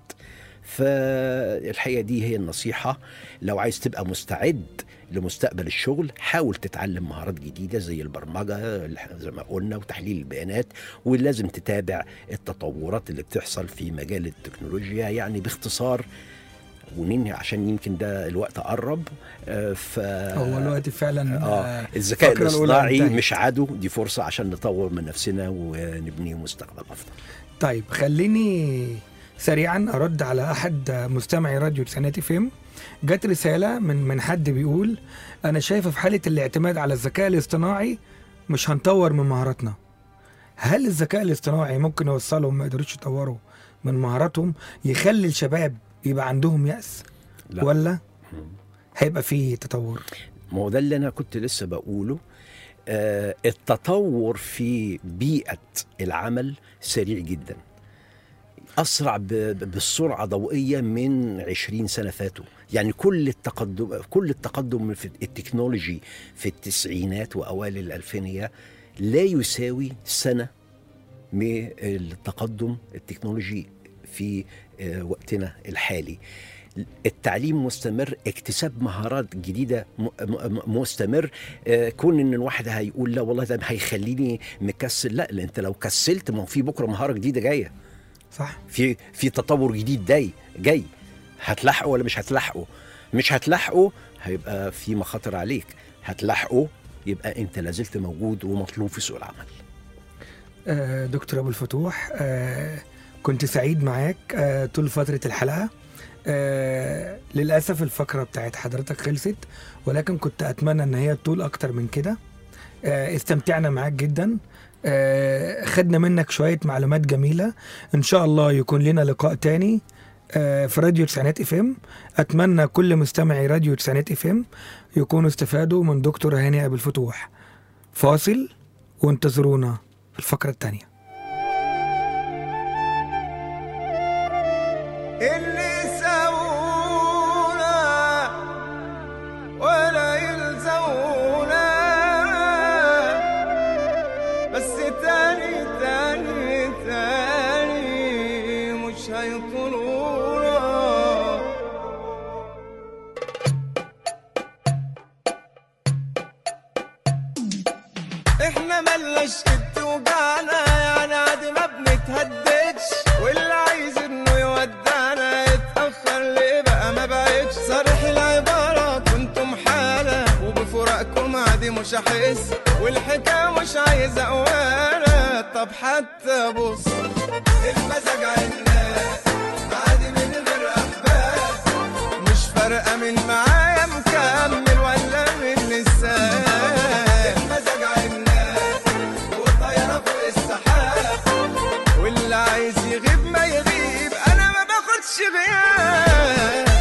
فالحقيقه دي هي النصيحه لو عايز تبقى مستعد لمستقبل الشغل حاول تتعلم مهارات جديده زي البرمجه زي ما قلنا وتحليل البيانات ولازم تتابع التطورات اللي بتحصل في مجال التكنولوجيا يعني باختصار وننهي عشان يمكن ده الوقت قرب آه، ف هو الوقت فعلا اه الذكاء الفقرة الأولى الاصطناعي انتهت. مش عدو دي فرصه عشان نطور من نفسنا ونبني مستقبل افضل طيب خليني سريعا ارد على احد مستمعي راديو تسعينات فيم جت رساله من من حد بيقول انا شايف في حاله الاعتماد على الذكاء الاصطناعي مش هنطور من مهاراتنا هل الذكاء الاصطناعي ممكن يوصلهم ما يقدروش يطوروا من مهاراتهم يخلي الشباب يبقى عندهم يأس لا. ولا هيبقى فيه تطور ما هو ده اللي انا كنت لسه بقوله آه التطور في بيئه العمل سريع جدا اسرع ب- ب- بالسرعه ضوئيه من 20 سنه فاتوا يعني كل التقدم كل التقدم في التكنولوجي في التسعينات واوائل الالفينيه لا يساوي سنه من التقدم التكنولوجي في آه، وقتنا الحالي التعليم مستمر اكتساب مهارات جديده م- م- مستمر آه، كون ان الواحد هيقول لا والله ده هيخليني مكسل لا لأن انت لو كسلت ما هو في بكره مهاره جديده جايه صح في في تطور جديد جاي جاي هتلاحقه ولا مش هتلاحقه مش هتلاحقه هيبقى في مخاطر عليك هتلاحقه يبقى انت لازلت موجود ومطلوب في سوق العمل آه، دكتور ابو الفتوح آه، كنت سعيد معاك آه، طول فتره الحلقه آه، للاسف الفقره بتاعت حضرتك خلصت ولكن كنت اتمنى ان هي تطول اكتر من كده آه، استمتعنا معاك جدا آه، خدنا منك شويه معلومات جميله ان شاء الله يكون لنا لقاء تاني آه، في راديو تسعينات اف ام اتمنى كل مستمعي راديو تسعينات اف ام يكونوا استفادوا من دكتور هاني ابو الفتوح فاصل وانتظرونا في الفقره الثانيه اللي يساوونا ولا يلزمونا بس تاني تاني تاني مش هيطولونا احنا ملناش قد وجعنا يعني عادي ما بنتهددش واللي عايز انه يودعنا يتأخر ليه بقى ما بقتش صريح العبارة كنتم حالة وبفراقكم عادي مش هحس والحكاية مش عايزة قوالة طب حتى بص المزاج عنا عادي من غير أحباب مش فارقة من معايا مكمل ولا من لسه المزاج عنا والطيارة فوق السحاب واللي عايز يغيب ما يغيب أنا ما باخدش غياب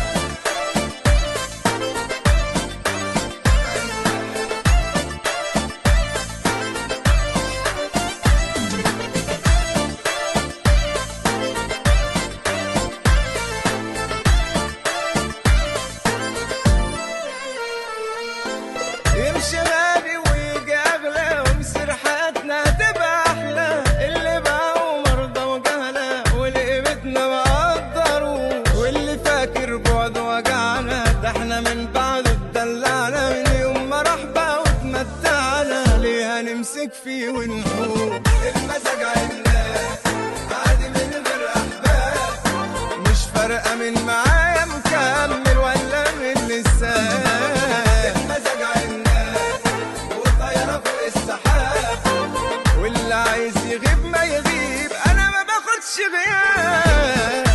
يمشي غالي ويجي اغلى ومصير حياتنا تبقى احلى اللي باعوا مرضى وجهلة واللي بيتنا مقدروا واللي فاكر بعد وجعنا ده احنا من بعده اتدلعنا من يوم ما راح بقى واتمتعنا ليه هنمسك فيه ونقول المزاج عنا عادي من غير احباب مش فارقة من معايا مكمل ولا من لسه المزاج عنا والطيارة فوق السحاب واللي عايز يغيب ما يغيب أنا ما باخدش غياب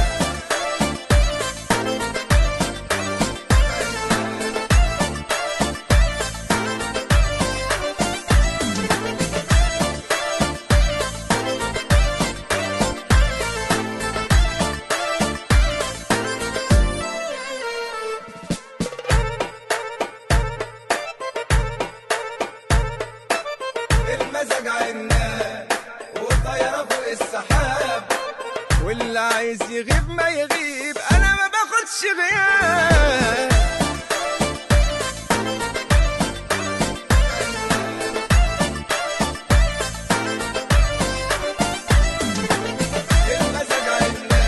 المزاج عنا والطيارة فوق السحاب واللي عايز يغيب ما يغيب أنا ما باخدش غياب المزاج عنا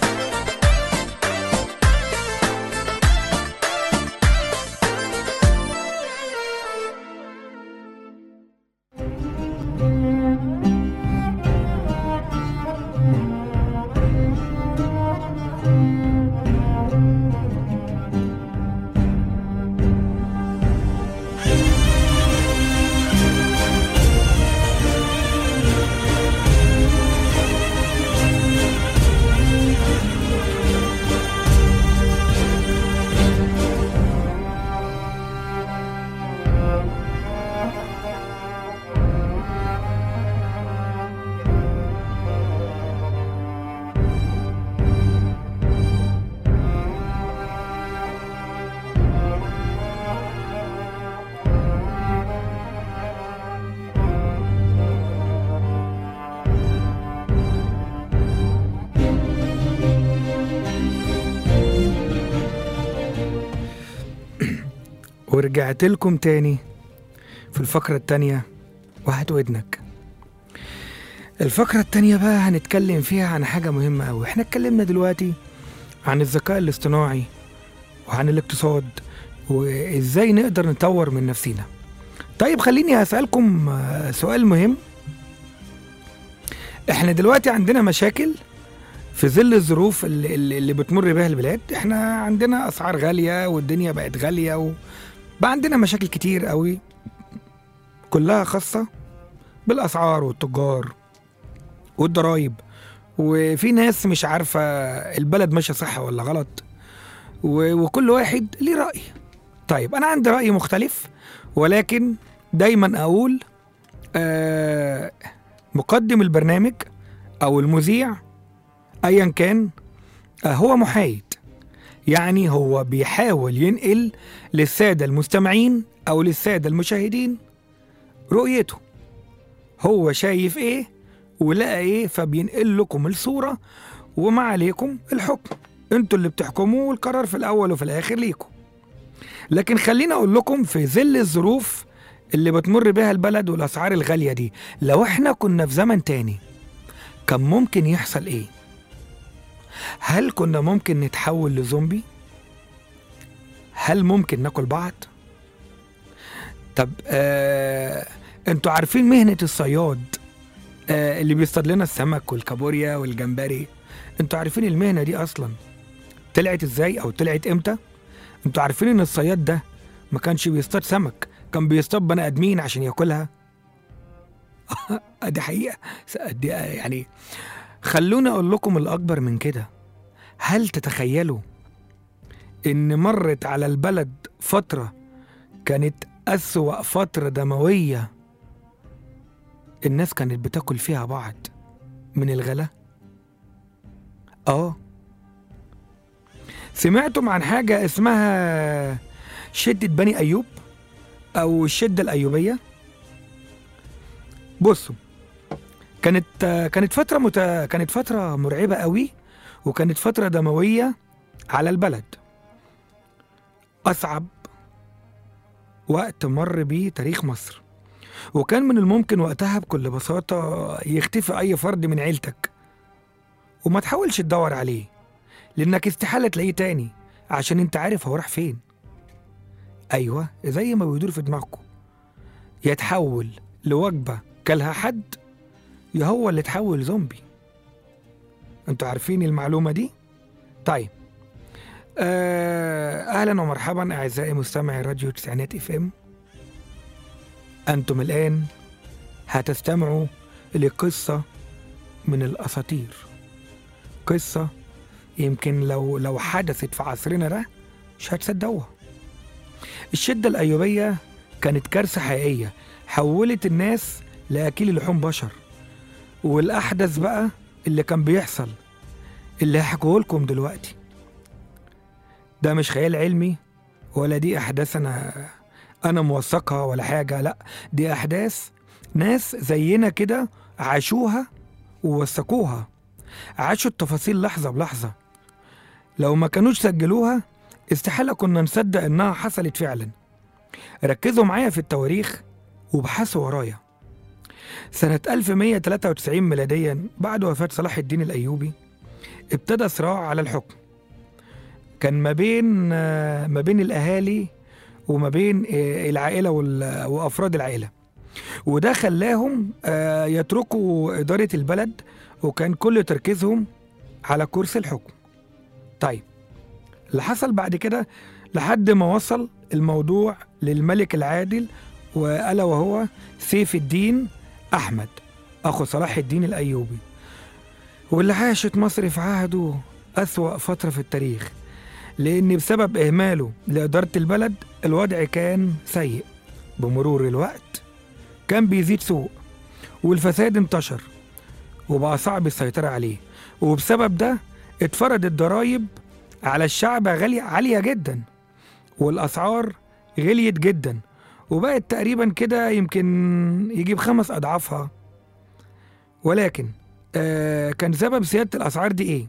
ورجعت لكم تاني في الفقرة التانية وهات ودنك الفقرة التانية بقى هنتكلم فيها عن حاجة مهمة أوي احنا اتكلمنا دلوقتي عن الذكاء الاصطناعي وعن الاقتصاد وازاي نقدر نطور من نفسينا طيب خليني أسألكم آه، سؤال مهم احنا دلوقتي عندنا مشاكل في ظل الظروف اللي, اللي اللي بتمر بها البلاد احنا عندنا اسعار غاليه والدنيا بقت غاليه وبقى عندنا مشاكل كتير قوي كلها خاصه بالاسعار والتجار والضرايب وفي ناس مش عارفه البلد ماشيه صح ولا غلط و- وكل واحد ليه راي طيب انا عندي راي مختلف ولكن دايما اقول آه مقدم البرنامج او المذيع ايا كان آه هو محايد يعني هو بيحاول ينقل للساده المستمعين او للساده المشاهدين رؤيته هو شايف ايه ولقى ايه فبينقل لكم الصوره وما عليكم الحكم انتوا اللي بتحكموا والقرار في الاول وفي الاخر ليكم لكن خليني اقول لكم في ظل الظروف اللي بتمر بها البلد والاسعار الغاليه دي لو احنا كنا في زمن تاني كان ممكن يحصل ايه هل كنا ممكن نتحول لزومبي هل ممكن ناكل بعض طب آه انتوا عارفين مهنه الصياد آه اللي بيصطاد لنا السمك والكابوريا والجمبري انتوا عارفين المهنه دي اصلا طلعت ازاي او طلعت امتى انتوا عارفين ان الصياد ده ما كانش بيصطاد سمك كان بيصطاد بني ادمين عشان ياكلها دي حقيقه س- دي يعني خلوني اقول لكم الاكبر من كده هل تتخيلوا ان مرت على البلد فتره كانت اسوا فتره دمويه الناس كانت بتاكل فيها بعض من الغلا اه سمعتم عن حاجة اسمها شدة بني أيوب أو الشدة الأيوبية بصوا كانت كانت فترة مت... كانت فترة مرعبة قوي وكانت فترة دموية على البلد أصعب وقت مر بيه تاريخ مصر وكان من الممكن وقتها بكل بساطة يختفي أي فرد من عيلتك وما تحاولش تدور عليه لأنك استحالة تلاقيه تاني عشان انت عارف هو راح فين أيوة زي ما بيدور في دماغكم يتحول لوجبة كلها حد يا هو اللي تحول زومبي انتوا عارفين المعلومة دي؟ طيب آه أهلا ومرحبا أعزائي مستمعي راديو تسعينات اف ام أنتم الآن هتستمعوا لقصة من الأساطير قصة يمكن لو لو حدثت في عصرنا ده مش هتصدقوها الشدة الأيوبية كانت كارثة حقيقية حولت الناس لأكيل لحوم بشر والأحدث بقى اللي كان بيحصل اللي هحكيه لكم دلوقتي ده مش خيال علمي ولا دي أحداث أنا أنا موثقها ولا حاجة لأ دي أحداث ناس زينا كده عاشوها ووثقوها عاشوا التفاصيل لحظة بلحظة لو ما كانوش سجلوها استحالة كنا نصدق إنها حصلت فعلا ركزوا معايا في التواريخ وابحثوا ورايا سنة 1193 ميلاديا بعد وفاة صلاح الدين الأيوبي ابتدى صراع على الحكم كان ما بين آه، ما بين الأهالي وما بين آه، العائلة وال- وأفراد العائلة وده خلاهم آه، يتركوا إدارة البلد وكان كل تركيزهم على كرسي الحكم طيب اللي حصل بعد كده لحد ما وصل الموضوع للملك العادل وألا وهو سيف الدين أحمد أخو صلاح الدين الأيوبي واللي عاشت مصر في عهده أسوأ فترة في التاريخ لأن بسبب إهماله لإدارة البلد الوضع كان سيء بمرور الوقت كان بيزيد سوء والفساد انتشر وبقى صعب السيطرة عليه وبسبب ده اتفرضت ضرايب على الشعب غالية عالية جدا والأسعار غليت جدا وبقت تقريبا كده يمكن يجيب خمس أضعافها ولكن آه كان سبب زيادة الأسعار دي إيه؟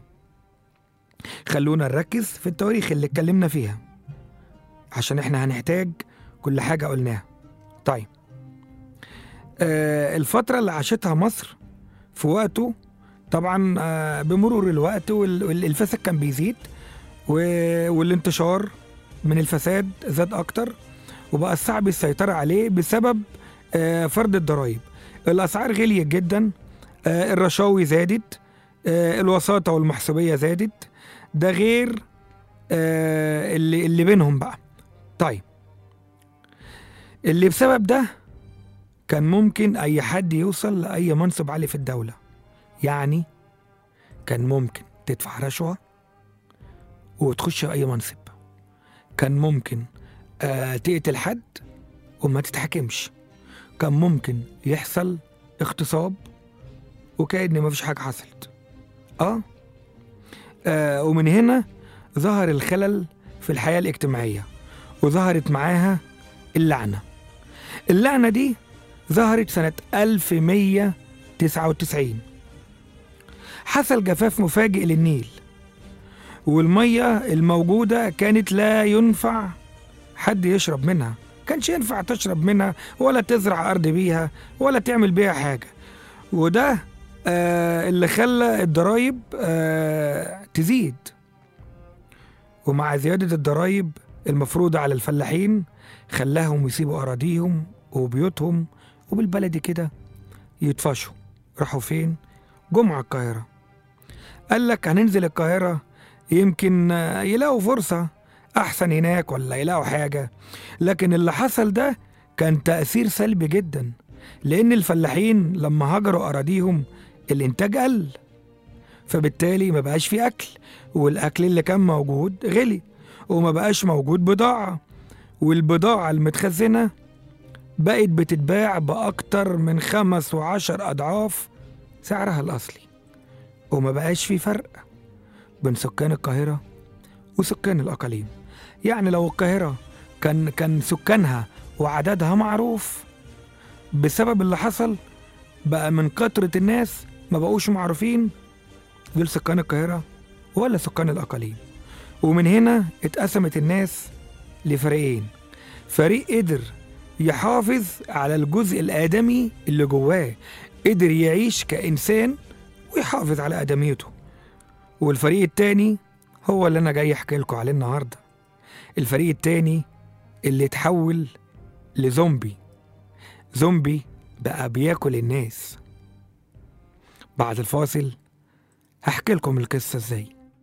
خلونا نركز في التواريخ اللي اتكلمنا فيها عشان احنا هنحتاج كل حاجة قلناها طيب آه الفترة اللي عاشتها مصر في وقته طبعا آه بمرور الوقت وال- والفساد كان بيزيد و- والانتشار من الفساد زاد أكتر وبقى صعب السيطرة عليه بسبب آه فرض الضرائب الأسعار غليت جدا آه الرشاوي زادت آه الوساطة والمحسوبية زادت ده غير آه اللي اللي بينهم بقى طيب اللي بسبب ده كان ممكن أي حد يوصل لأي منصب عالي في الدولة يعني كان ممكن تدفع رشوة وتخش أي منصب كان ممكن آه تقتل حد وما تتحكمش كان ممكن يحصل اغتصاب وكأن مفيش حاجة حصلت آه. آه ومن هنا ظهر الخلل في الحياة الاجتماعية وظهرت معاها اللعنة اللعنة دي ظهرت سنة 1199 حصل جفاف مفاجئ للنيل والمية الموجودة كانت لا ينفع حد يشرب منها كانش ينفع تشرب منها ولا تزرع أرض بيها ولا تعمل بيها حاجة وده آه اللي خلى الضرايب آه تزيد ومع زيادة الضرايب المفروضة على الفلاحين خلاهم يسيبوا أراضيهم وبيوتهم وبالبلدي كده يطفشوا راحوا فين؟ جمعة القاهرة قال لك هننزل القاهرة يمكن آه، يلاقوا فرصة أحسن هناك ولا يلاقوا حاجة لكن اللي حصل ده كان تأثير سلبي جدا لأن الفلاحين لما هجروا أراضيهم الإنتاج قل فبالتالي ما بقاش في أكل والأكل اللي كان موجود غلي وما بقاش موجود بضاعة والبضاعة المتخزنة بقت بتتباع بأكتر من خمس وعشر أضعاف سعرها الأصلي وما بقاش في فرق بين سكان القاهرة وسكان الأقاليم يعني لو القاهرة كان كان سكانها وعددها معروف بسبب اللي حصل بقى من كثرة الناس ما بقوش معروفين دول سكان القاهرة ولا سكان الأقاليم ومن هنا اتقسمت الناس لفريقين فريق قدر يحافظ على الجزء الآدمي اللي جواه قدر يعيش كإنسان ويحافظ على آدميته والفريق التاني هو اللي أنا جاي أحكي لكم عليه النهاردة الفريق التاني اللي اتحول لزومبي زومبي بقى بياكل الناس بعد الفاصل هحكي لكم القصة ازاي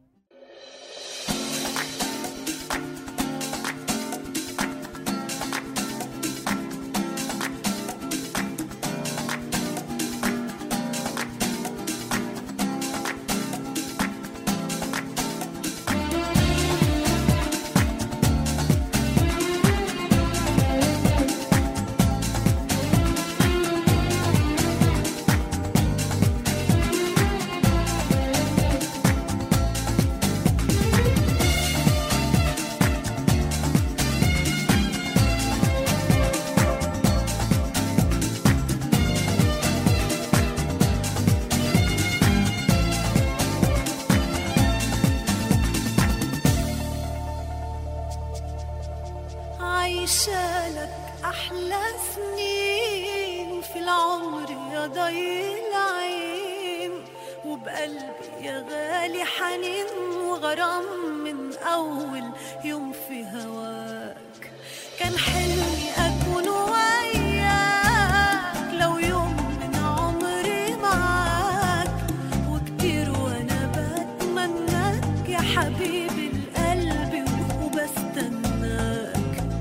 عايشة لك أحلى سنين في العمر يا ضي العين وبقلبي يا غالي حنين وغرام من أول يوم في هواك كان حلمي أكون وياك لو يوم من عمري معاك وكتير وأنا بتمناك يا حبيبي القلب وبستناك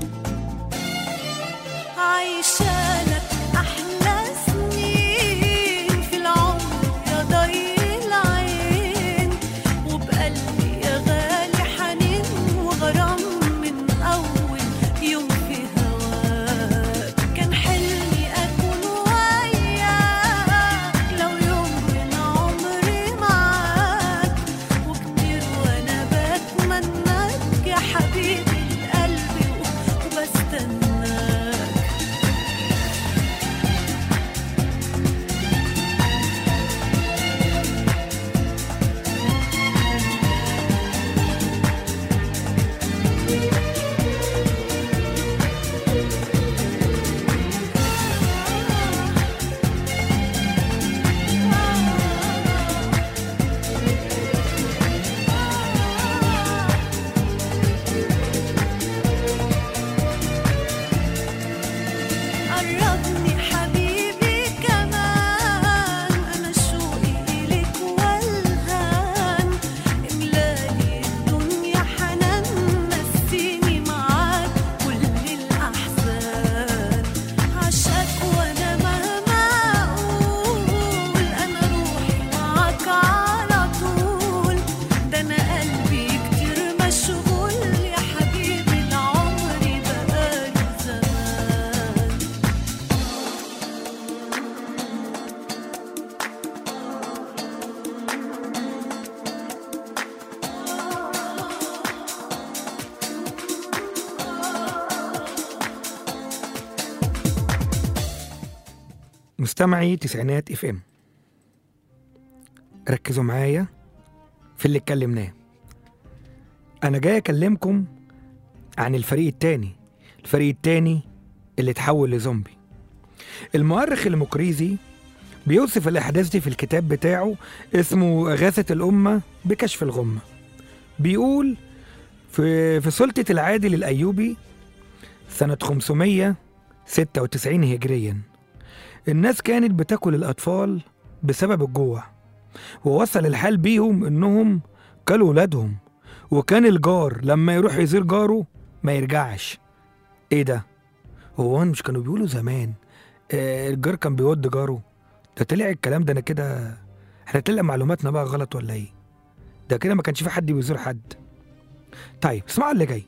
عايشة لك أحلى سنين في العمر يا ضي العين وبقلبي يا غالي حنين وغرام من أول يوم في مستمعي تسعينات اف ام ركزوا معايا في اللي اتكلمناه انا جاي اكلمكم عن الفريق التاني الفريق التاني اللي اتحول لزومبي المؤرخ المقريزي بيوصف الأحداث دي في الكتاب بتاعه اسمه إغاثة الأمة بكشف الغمة بيقول في في سلطة العادل الأيوبي سنة 596 هجريا الناس كانت بتاكل الأطفال بسبب الجوع ووصل الحال بيهم إنهم كلوا ولادهم وكان الجار لما يروح يزور جاره ما يرجعش ايه ده هو مش كانوا بيقولوا زمان آه الجار كان بيود جاره ده طلع الكلام ده انا كده احنا طلع معلوماتنا بقى غلط ولا ايه ده كده ما كانش في حد بيزور حد طيب اسمعوا اللي جاي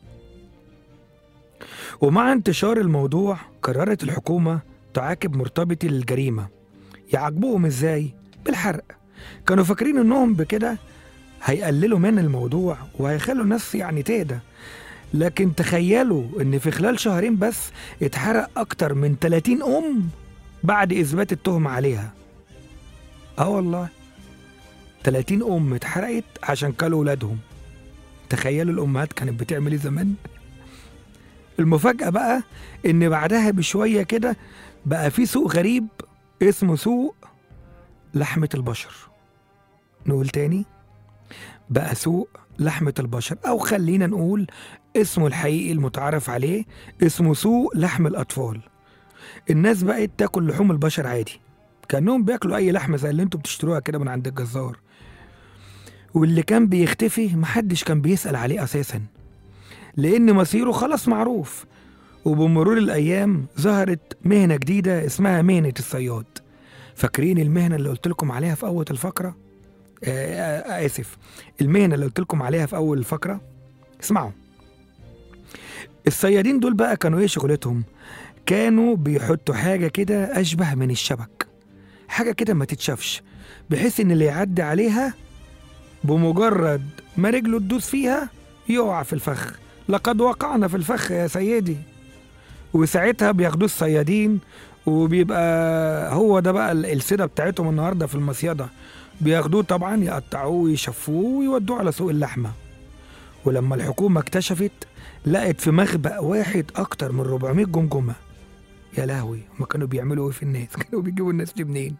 ومع انتشار الموضوع قررت الحكومة تعاقب مرتبطي الجريمة يعاقبوهم ازاي؟ بالحرق كانوا فاكرين انهم بكده هيقللوا من الموضوع وهيخلوا الناس يعني تهدى لكن تخيلوا ان في خلال شهرين بس اتحرق اكتر من 30 ام بعد اثبات التهمة عليها اه والله 30 ام اتحرقت عشان كلوا ولادهم تخيلوا الامهات كانت بتعمل ايه زمان المفاجأة بقى ان بعدها بشوية كده بقى في سوق غريب اسمه سوق لحمة البشر نقول تاني بقى سوق لحمة البشر أو خلينا نقول اسمه الحقيقي المتعارف عليه اسمه سوق لحم الأطفال الناس بقت تاكل لحوم البشر عادي كأنهم بياكلوا أي لحمة زي اللي انتوا بتشتروها كده من عند الجزار واللي كان بيختفي محدش كان بيسأل عليه أساسا لأن مصيره خلاص معروف وبمرور الأيام ظهرت مهنة جديدة اسمها مهنة الصياد فاكرين المهنة اللي قلت لكم عليها في أول الفقرة؟ آه آه آسف المهنة اللي قلت لكم عليها في أول الفقرة اسمعوا الصيادين دول بقى كانوا إيه شغلتهم؟ كانوا بيحطوا حاجة كده أشبه من الشبك حاجة كده ما تتشافش بحيث إن اللي يعدي عليها بمجرد ما رجله تدوس فيها يقع في الفخ لقد وقعنا في الفخ يا سيدي وساعتها بياخدوه الصيادين وبيبقى هو ده بقى ال- السيرة بتاعتهم النهارده في المصيدة بياخدوه طبعا يقطعوه ويشفوه ويودوه على سوق اللحمة ولما الحكومة اكتشفت لقت في مخبأ واحد أكتر من 400 جمجمة يا لهوي هما كانوا بيعملوا ايه في الناس كانوا بيجيبوا الناس دي منين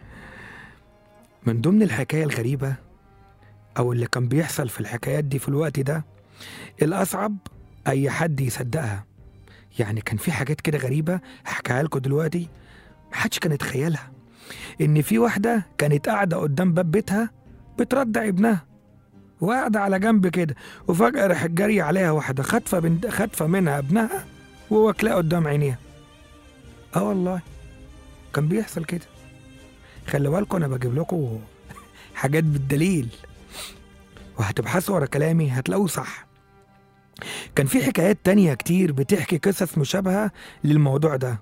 من ضمن الحكاية الغريبة أو اللي كان بيحصل في الحكايات دي في الوقت ده الأصعب أي حد يصدقها يعني كان في حاجات كده غريبة هحكيها لكم دلوقتي محدش كان يتخيلها إن في واحدة كانت قاعدة قدام باب بيتها بترضع ابنها وقاعدة على جنب كده وفجأة راحت جارية عليها واحدة خاطفة بنت خاطفة منها ابنها وواكلاه قدام عينيها اه والله كان بيحصل كده خلي بالكم انا بجيب لكم حاجات بالدليل وهتبحثوا ورا كلامي هتلاقوه صح كان في حكايات تانية كتير بتحكي قصص مشابهة للموضوع ده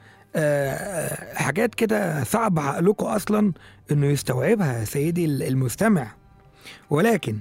آه، حاجات كده صعب عقلكم أصلا إنه يستوعبها يا سيدي المستمع ولكن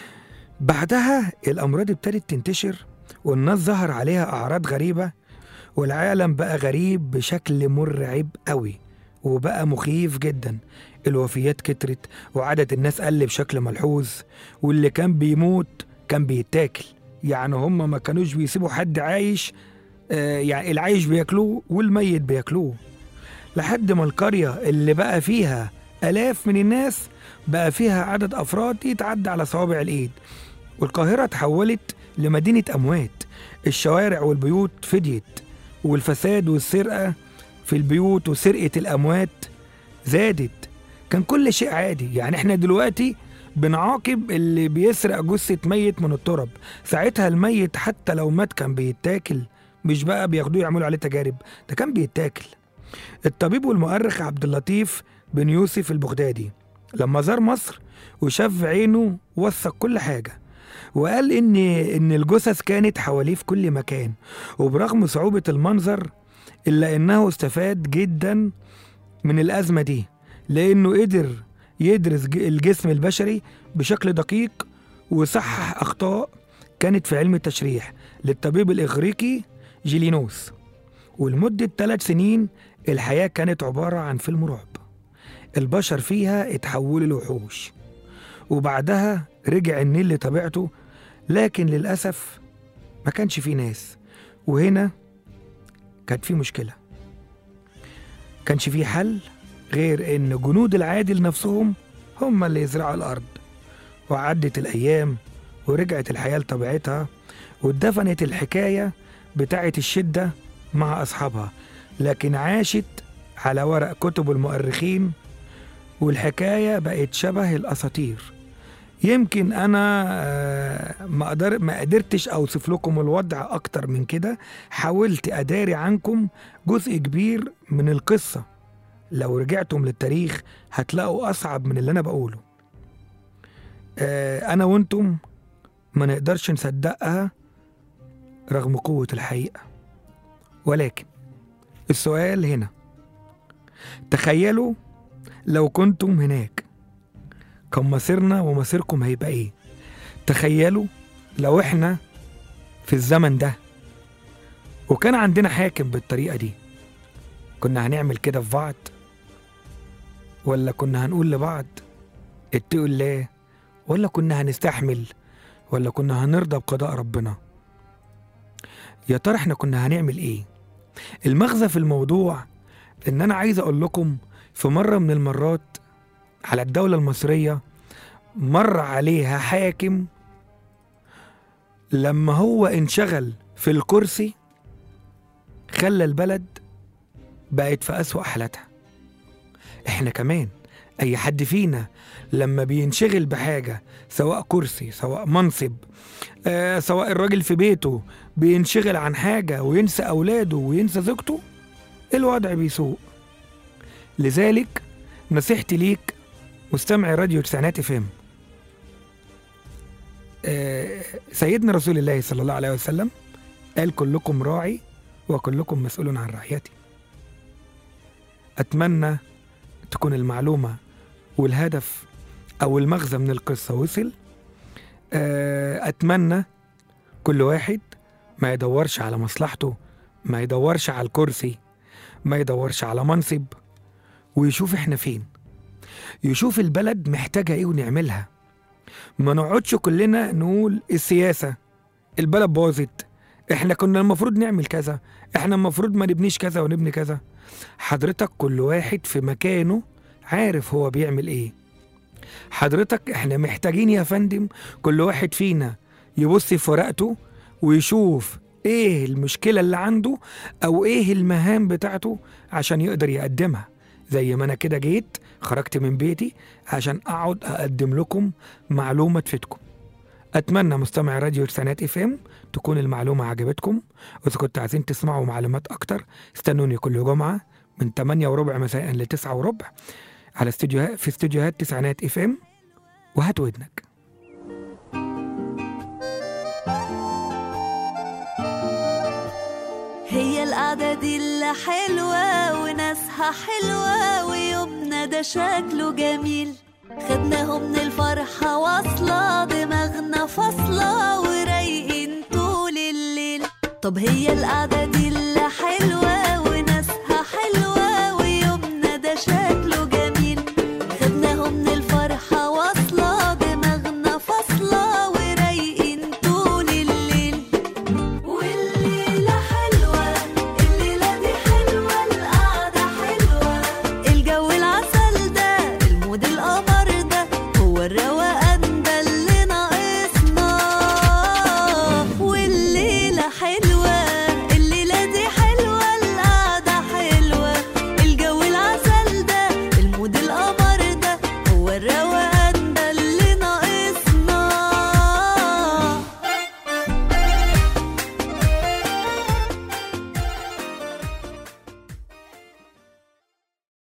بعدها الأمراض ابتدت تنتشر والناس ظهر عليها أعراض غريبة والعالم بقى غريب بشكل مرعب قوي وبقى مخيف جدا الوفيات كترت وعدد الناس قل بشكل ملحوظ واللي كان بيموت كان بيتاكل يعني هم ما كانوش بيسيبوا حد عايش آه يعني العايش بياكلوه والميت بياكلوه لحد ما القرية اللي بقى فيها آلاف من الناس بقى فيها عدد أفراد يتعدى على صوابع الإيد والقاهرة تحولت لمدينة أموات الشوارع والبيوت فديت والفساد والسرقة في البيوت وسرقة الأموات زادت كان كل شيء عادي يعني احنا دلوقتي بنعاقب اللي بيسرق جثة ميت من التراب ساعتها الميت حتى لو مات كان بيتاكل مش بقى بياخدوه يعملوا عليه تجارب ده كان بيتاكل الطبيب والمؤرخ عبد اللطيف بن يوسف البغدادي لما زار مصر وشاف عينه وثق كل حاجة وقال إن إن الجثث كانت حواليه في كل مكان وبرغم صعوبة المنظر إلا إنه استفاد جدا من الأزمة دي لأنه قدر يدرس ج- الجسم البشري بشكل دقيق وصحح أخطاء كانت في علم التشريح للطبيب الإغريقي جيلينوس ولمدة ثلاث سنين الحياة كانت عبارة عن فيلم رعب البشر فيها اتحولوا لوحوش وبعدها رجع النيل لطبيعته لكن للأسف ما كانش فيه ناس وهنا كانت في مشكلة كانش في حل غير إن جنود العادل نفسهم هم اللي يزرعوا الأرض وعدت الأيام ورجعت الحياة لطبيعتها واتدفنت الحكاية بتاعت الشدة مع أصحابها لكن عاشت على ورق كتب المؤرخين والحكاية بقت شبه الأساطير يمكن أنا آه، ما قدر ما قدرتش أوصف لكم الوضع أكتر من كده حاولت أداري عنكم جزء كبير من القصة لو رجعتم للتاريخ هتلاقوا أصعب من اللي أنا بقوله آه، أنا وأنتم ما نقدرش نصدقها رغم قوة الحقيقة ولكن السؤال هنا تخيلوا لو كنتم هناك كان مصيرنا ومصيركم هيبقى ايه تخيلوا لو احنا في الزمن ده وكان عندنا حاكم بالطريقة دي كنا هنعمل كده في بعض ولا كنا هنقول لبعض اتقوا الله ولا كنا هنستحمل ولا كنا هنرضى بقضاء ربنا يا ترى احنا كنا هنعمل ايه المغزى في الموضوع ان انا عايز اقول لكم في مرة من المرات على الدولة المصرية مر عليها حاكم لما هو انشغل في الكرسي خلى البلد بقت في أسوأ حالاتها احنا كمان اي حد فينا لما بينشغل بحاجة سواء كرسي سواء منصب آه سواء الراجل في بيته بينشغل عن حاجة وينسى أولاده وينسى زوجته الوضع بيسوء لذلك نصيحتي ليك مستمع راديو تسعينات اف ام آه، سيدنا رسول الله صلى الله عليه وسلم قال كلكم راعي وكلكم مسؤول عن رعيته أتمنى تكون المعلومة والهدف أو المغزى من القصة وصل آه، أتمنى كل واحد ما يدورش على مصلحته ما يدورش على الكرسي ما يدورش على منصب ويشوف احنا فين يشوف البلد محتاجة ايه ونعملها ما نقعدش كلنا نقول السياسة البلد باظت احنا كنا المفروض نعمل كذا احنا المفروض ما نبنيش كذا ونبني كذا حضرتك كل واحد في مكانه عارف هو بيعمل ايه حضرتك احنا محتاجين يا فندم كل واحد فينا يبص في ورقته ويشوف ايه المشكلة اللي عنده او ايه المهام بتاعته عشان يقدر يقدمها زي ما انا كده جيت خرجت من بيتي عشان اقعد اقدم لكم معلومة تفيدكم اتمنى مستمع راديو سنات اف ام تكون المعلومة عجبتكم واذا كنتوا عايزين تسمعوا معلومات اكتر استنوني كل جمعة من 8 وربع مساء ل 9 وربع على استديوهات في استديوهات تسعينات اف ام وهات ودنك هي القعدة دي اللي حلوة وناسها حلوة ويومنا ده شكله جميل خدناهم من الفرحة واصلة دماغنا فاصلة ورايقين طول الليل طب هي القعدة دي اللي حلوة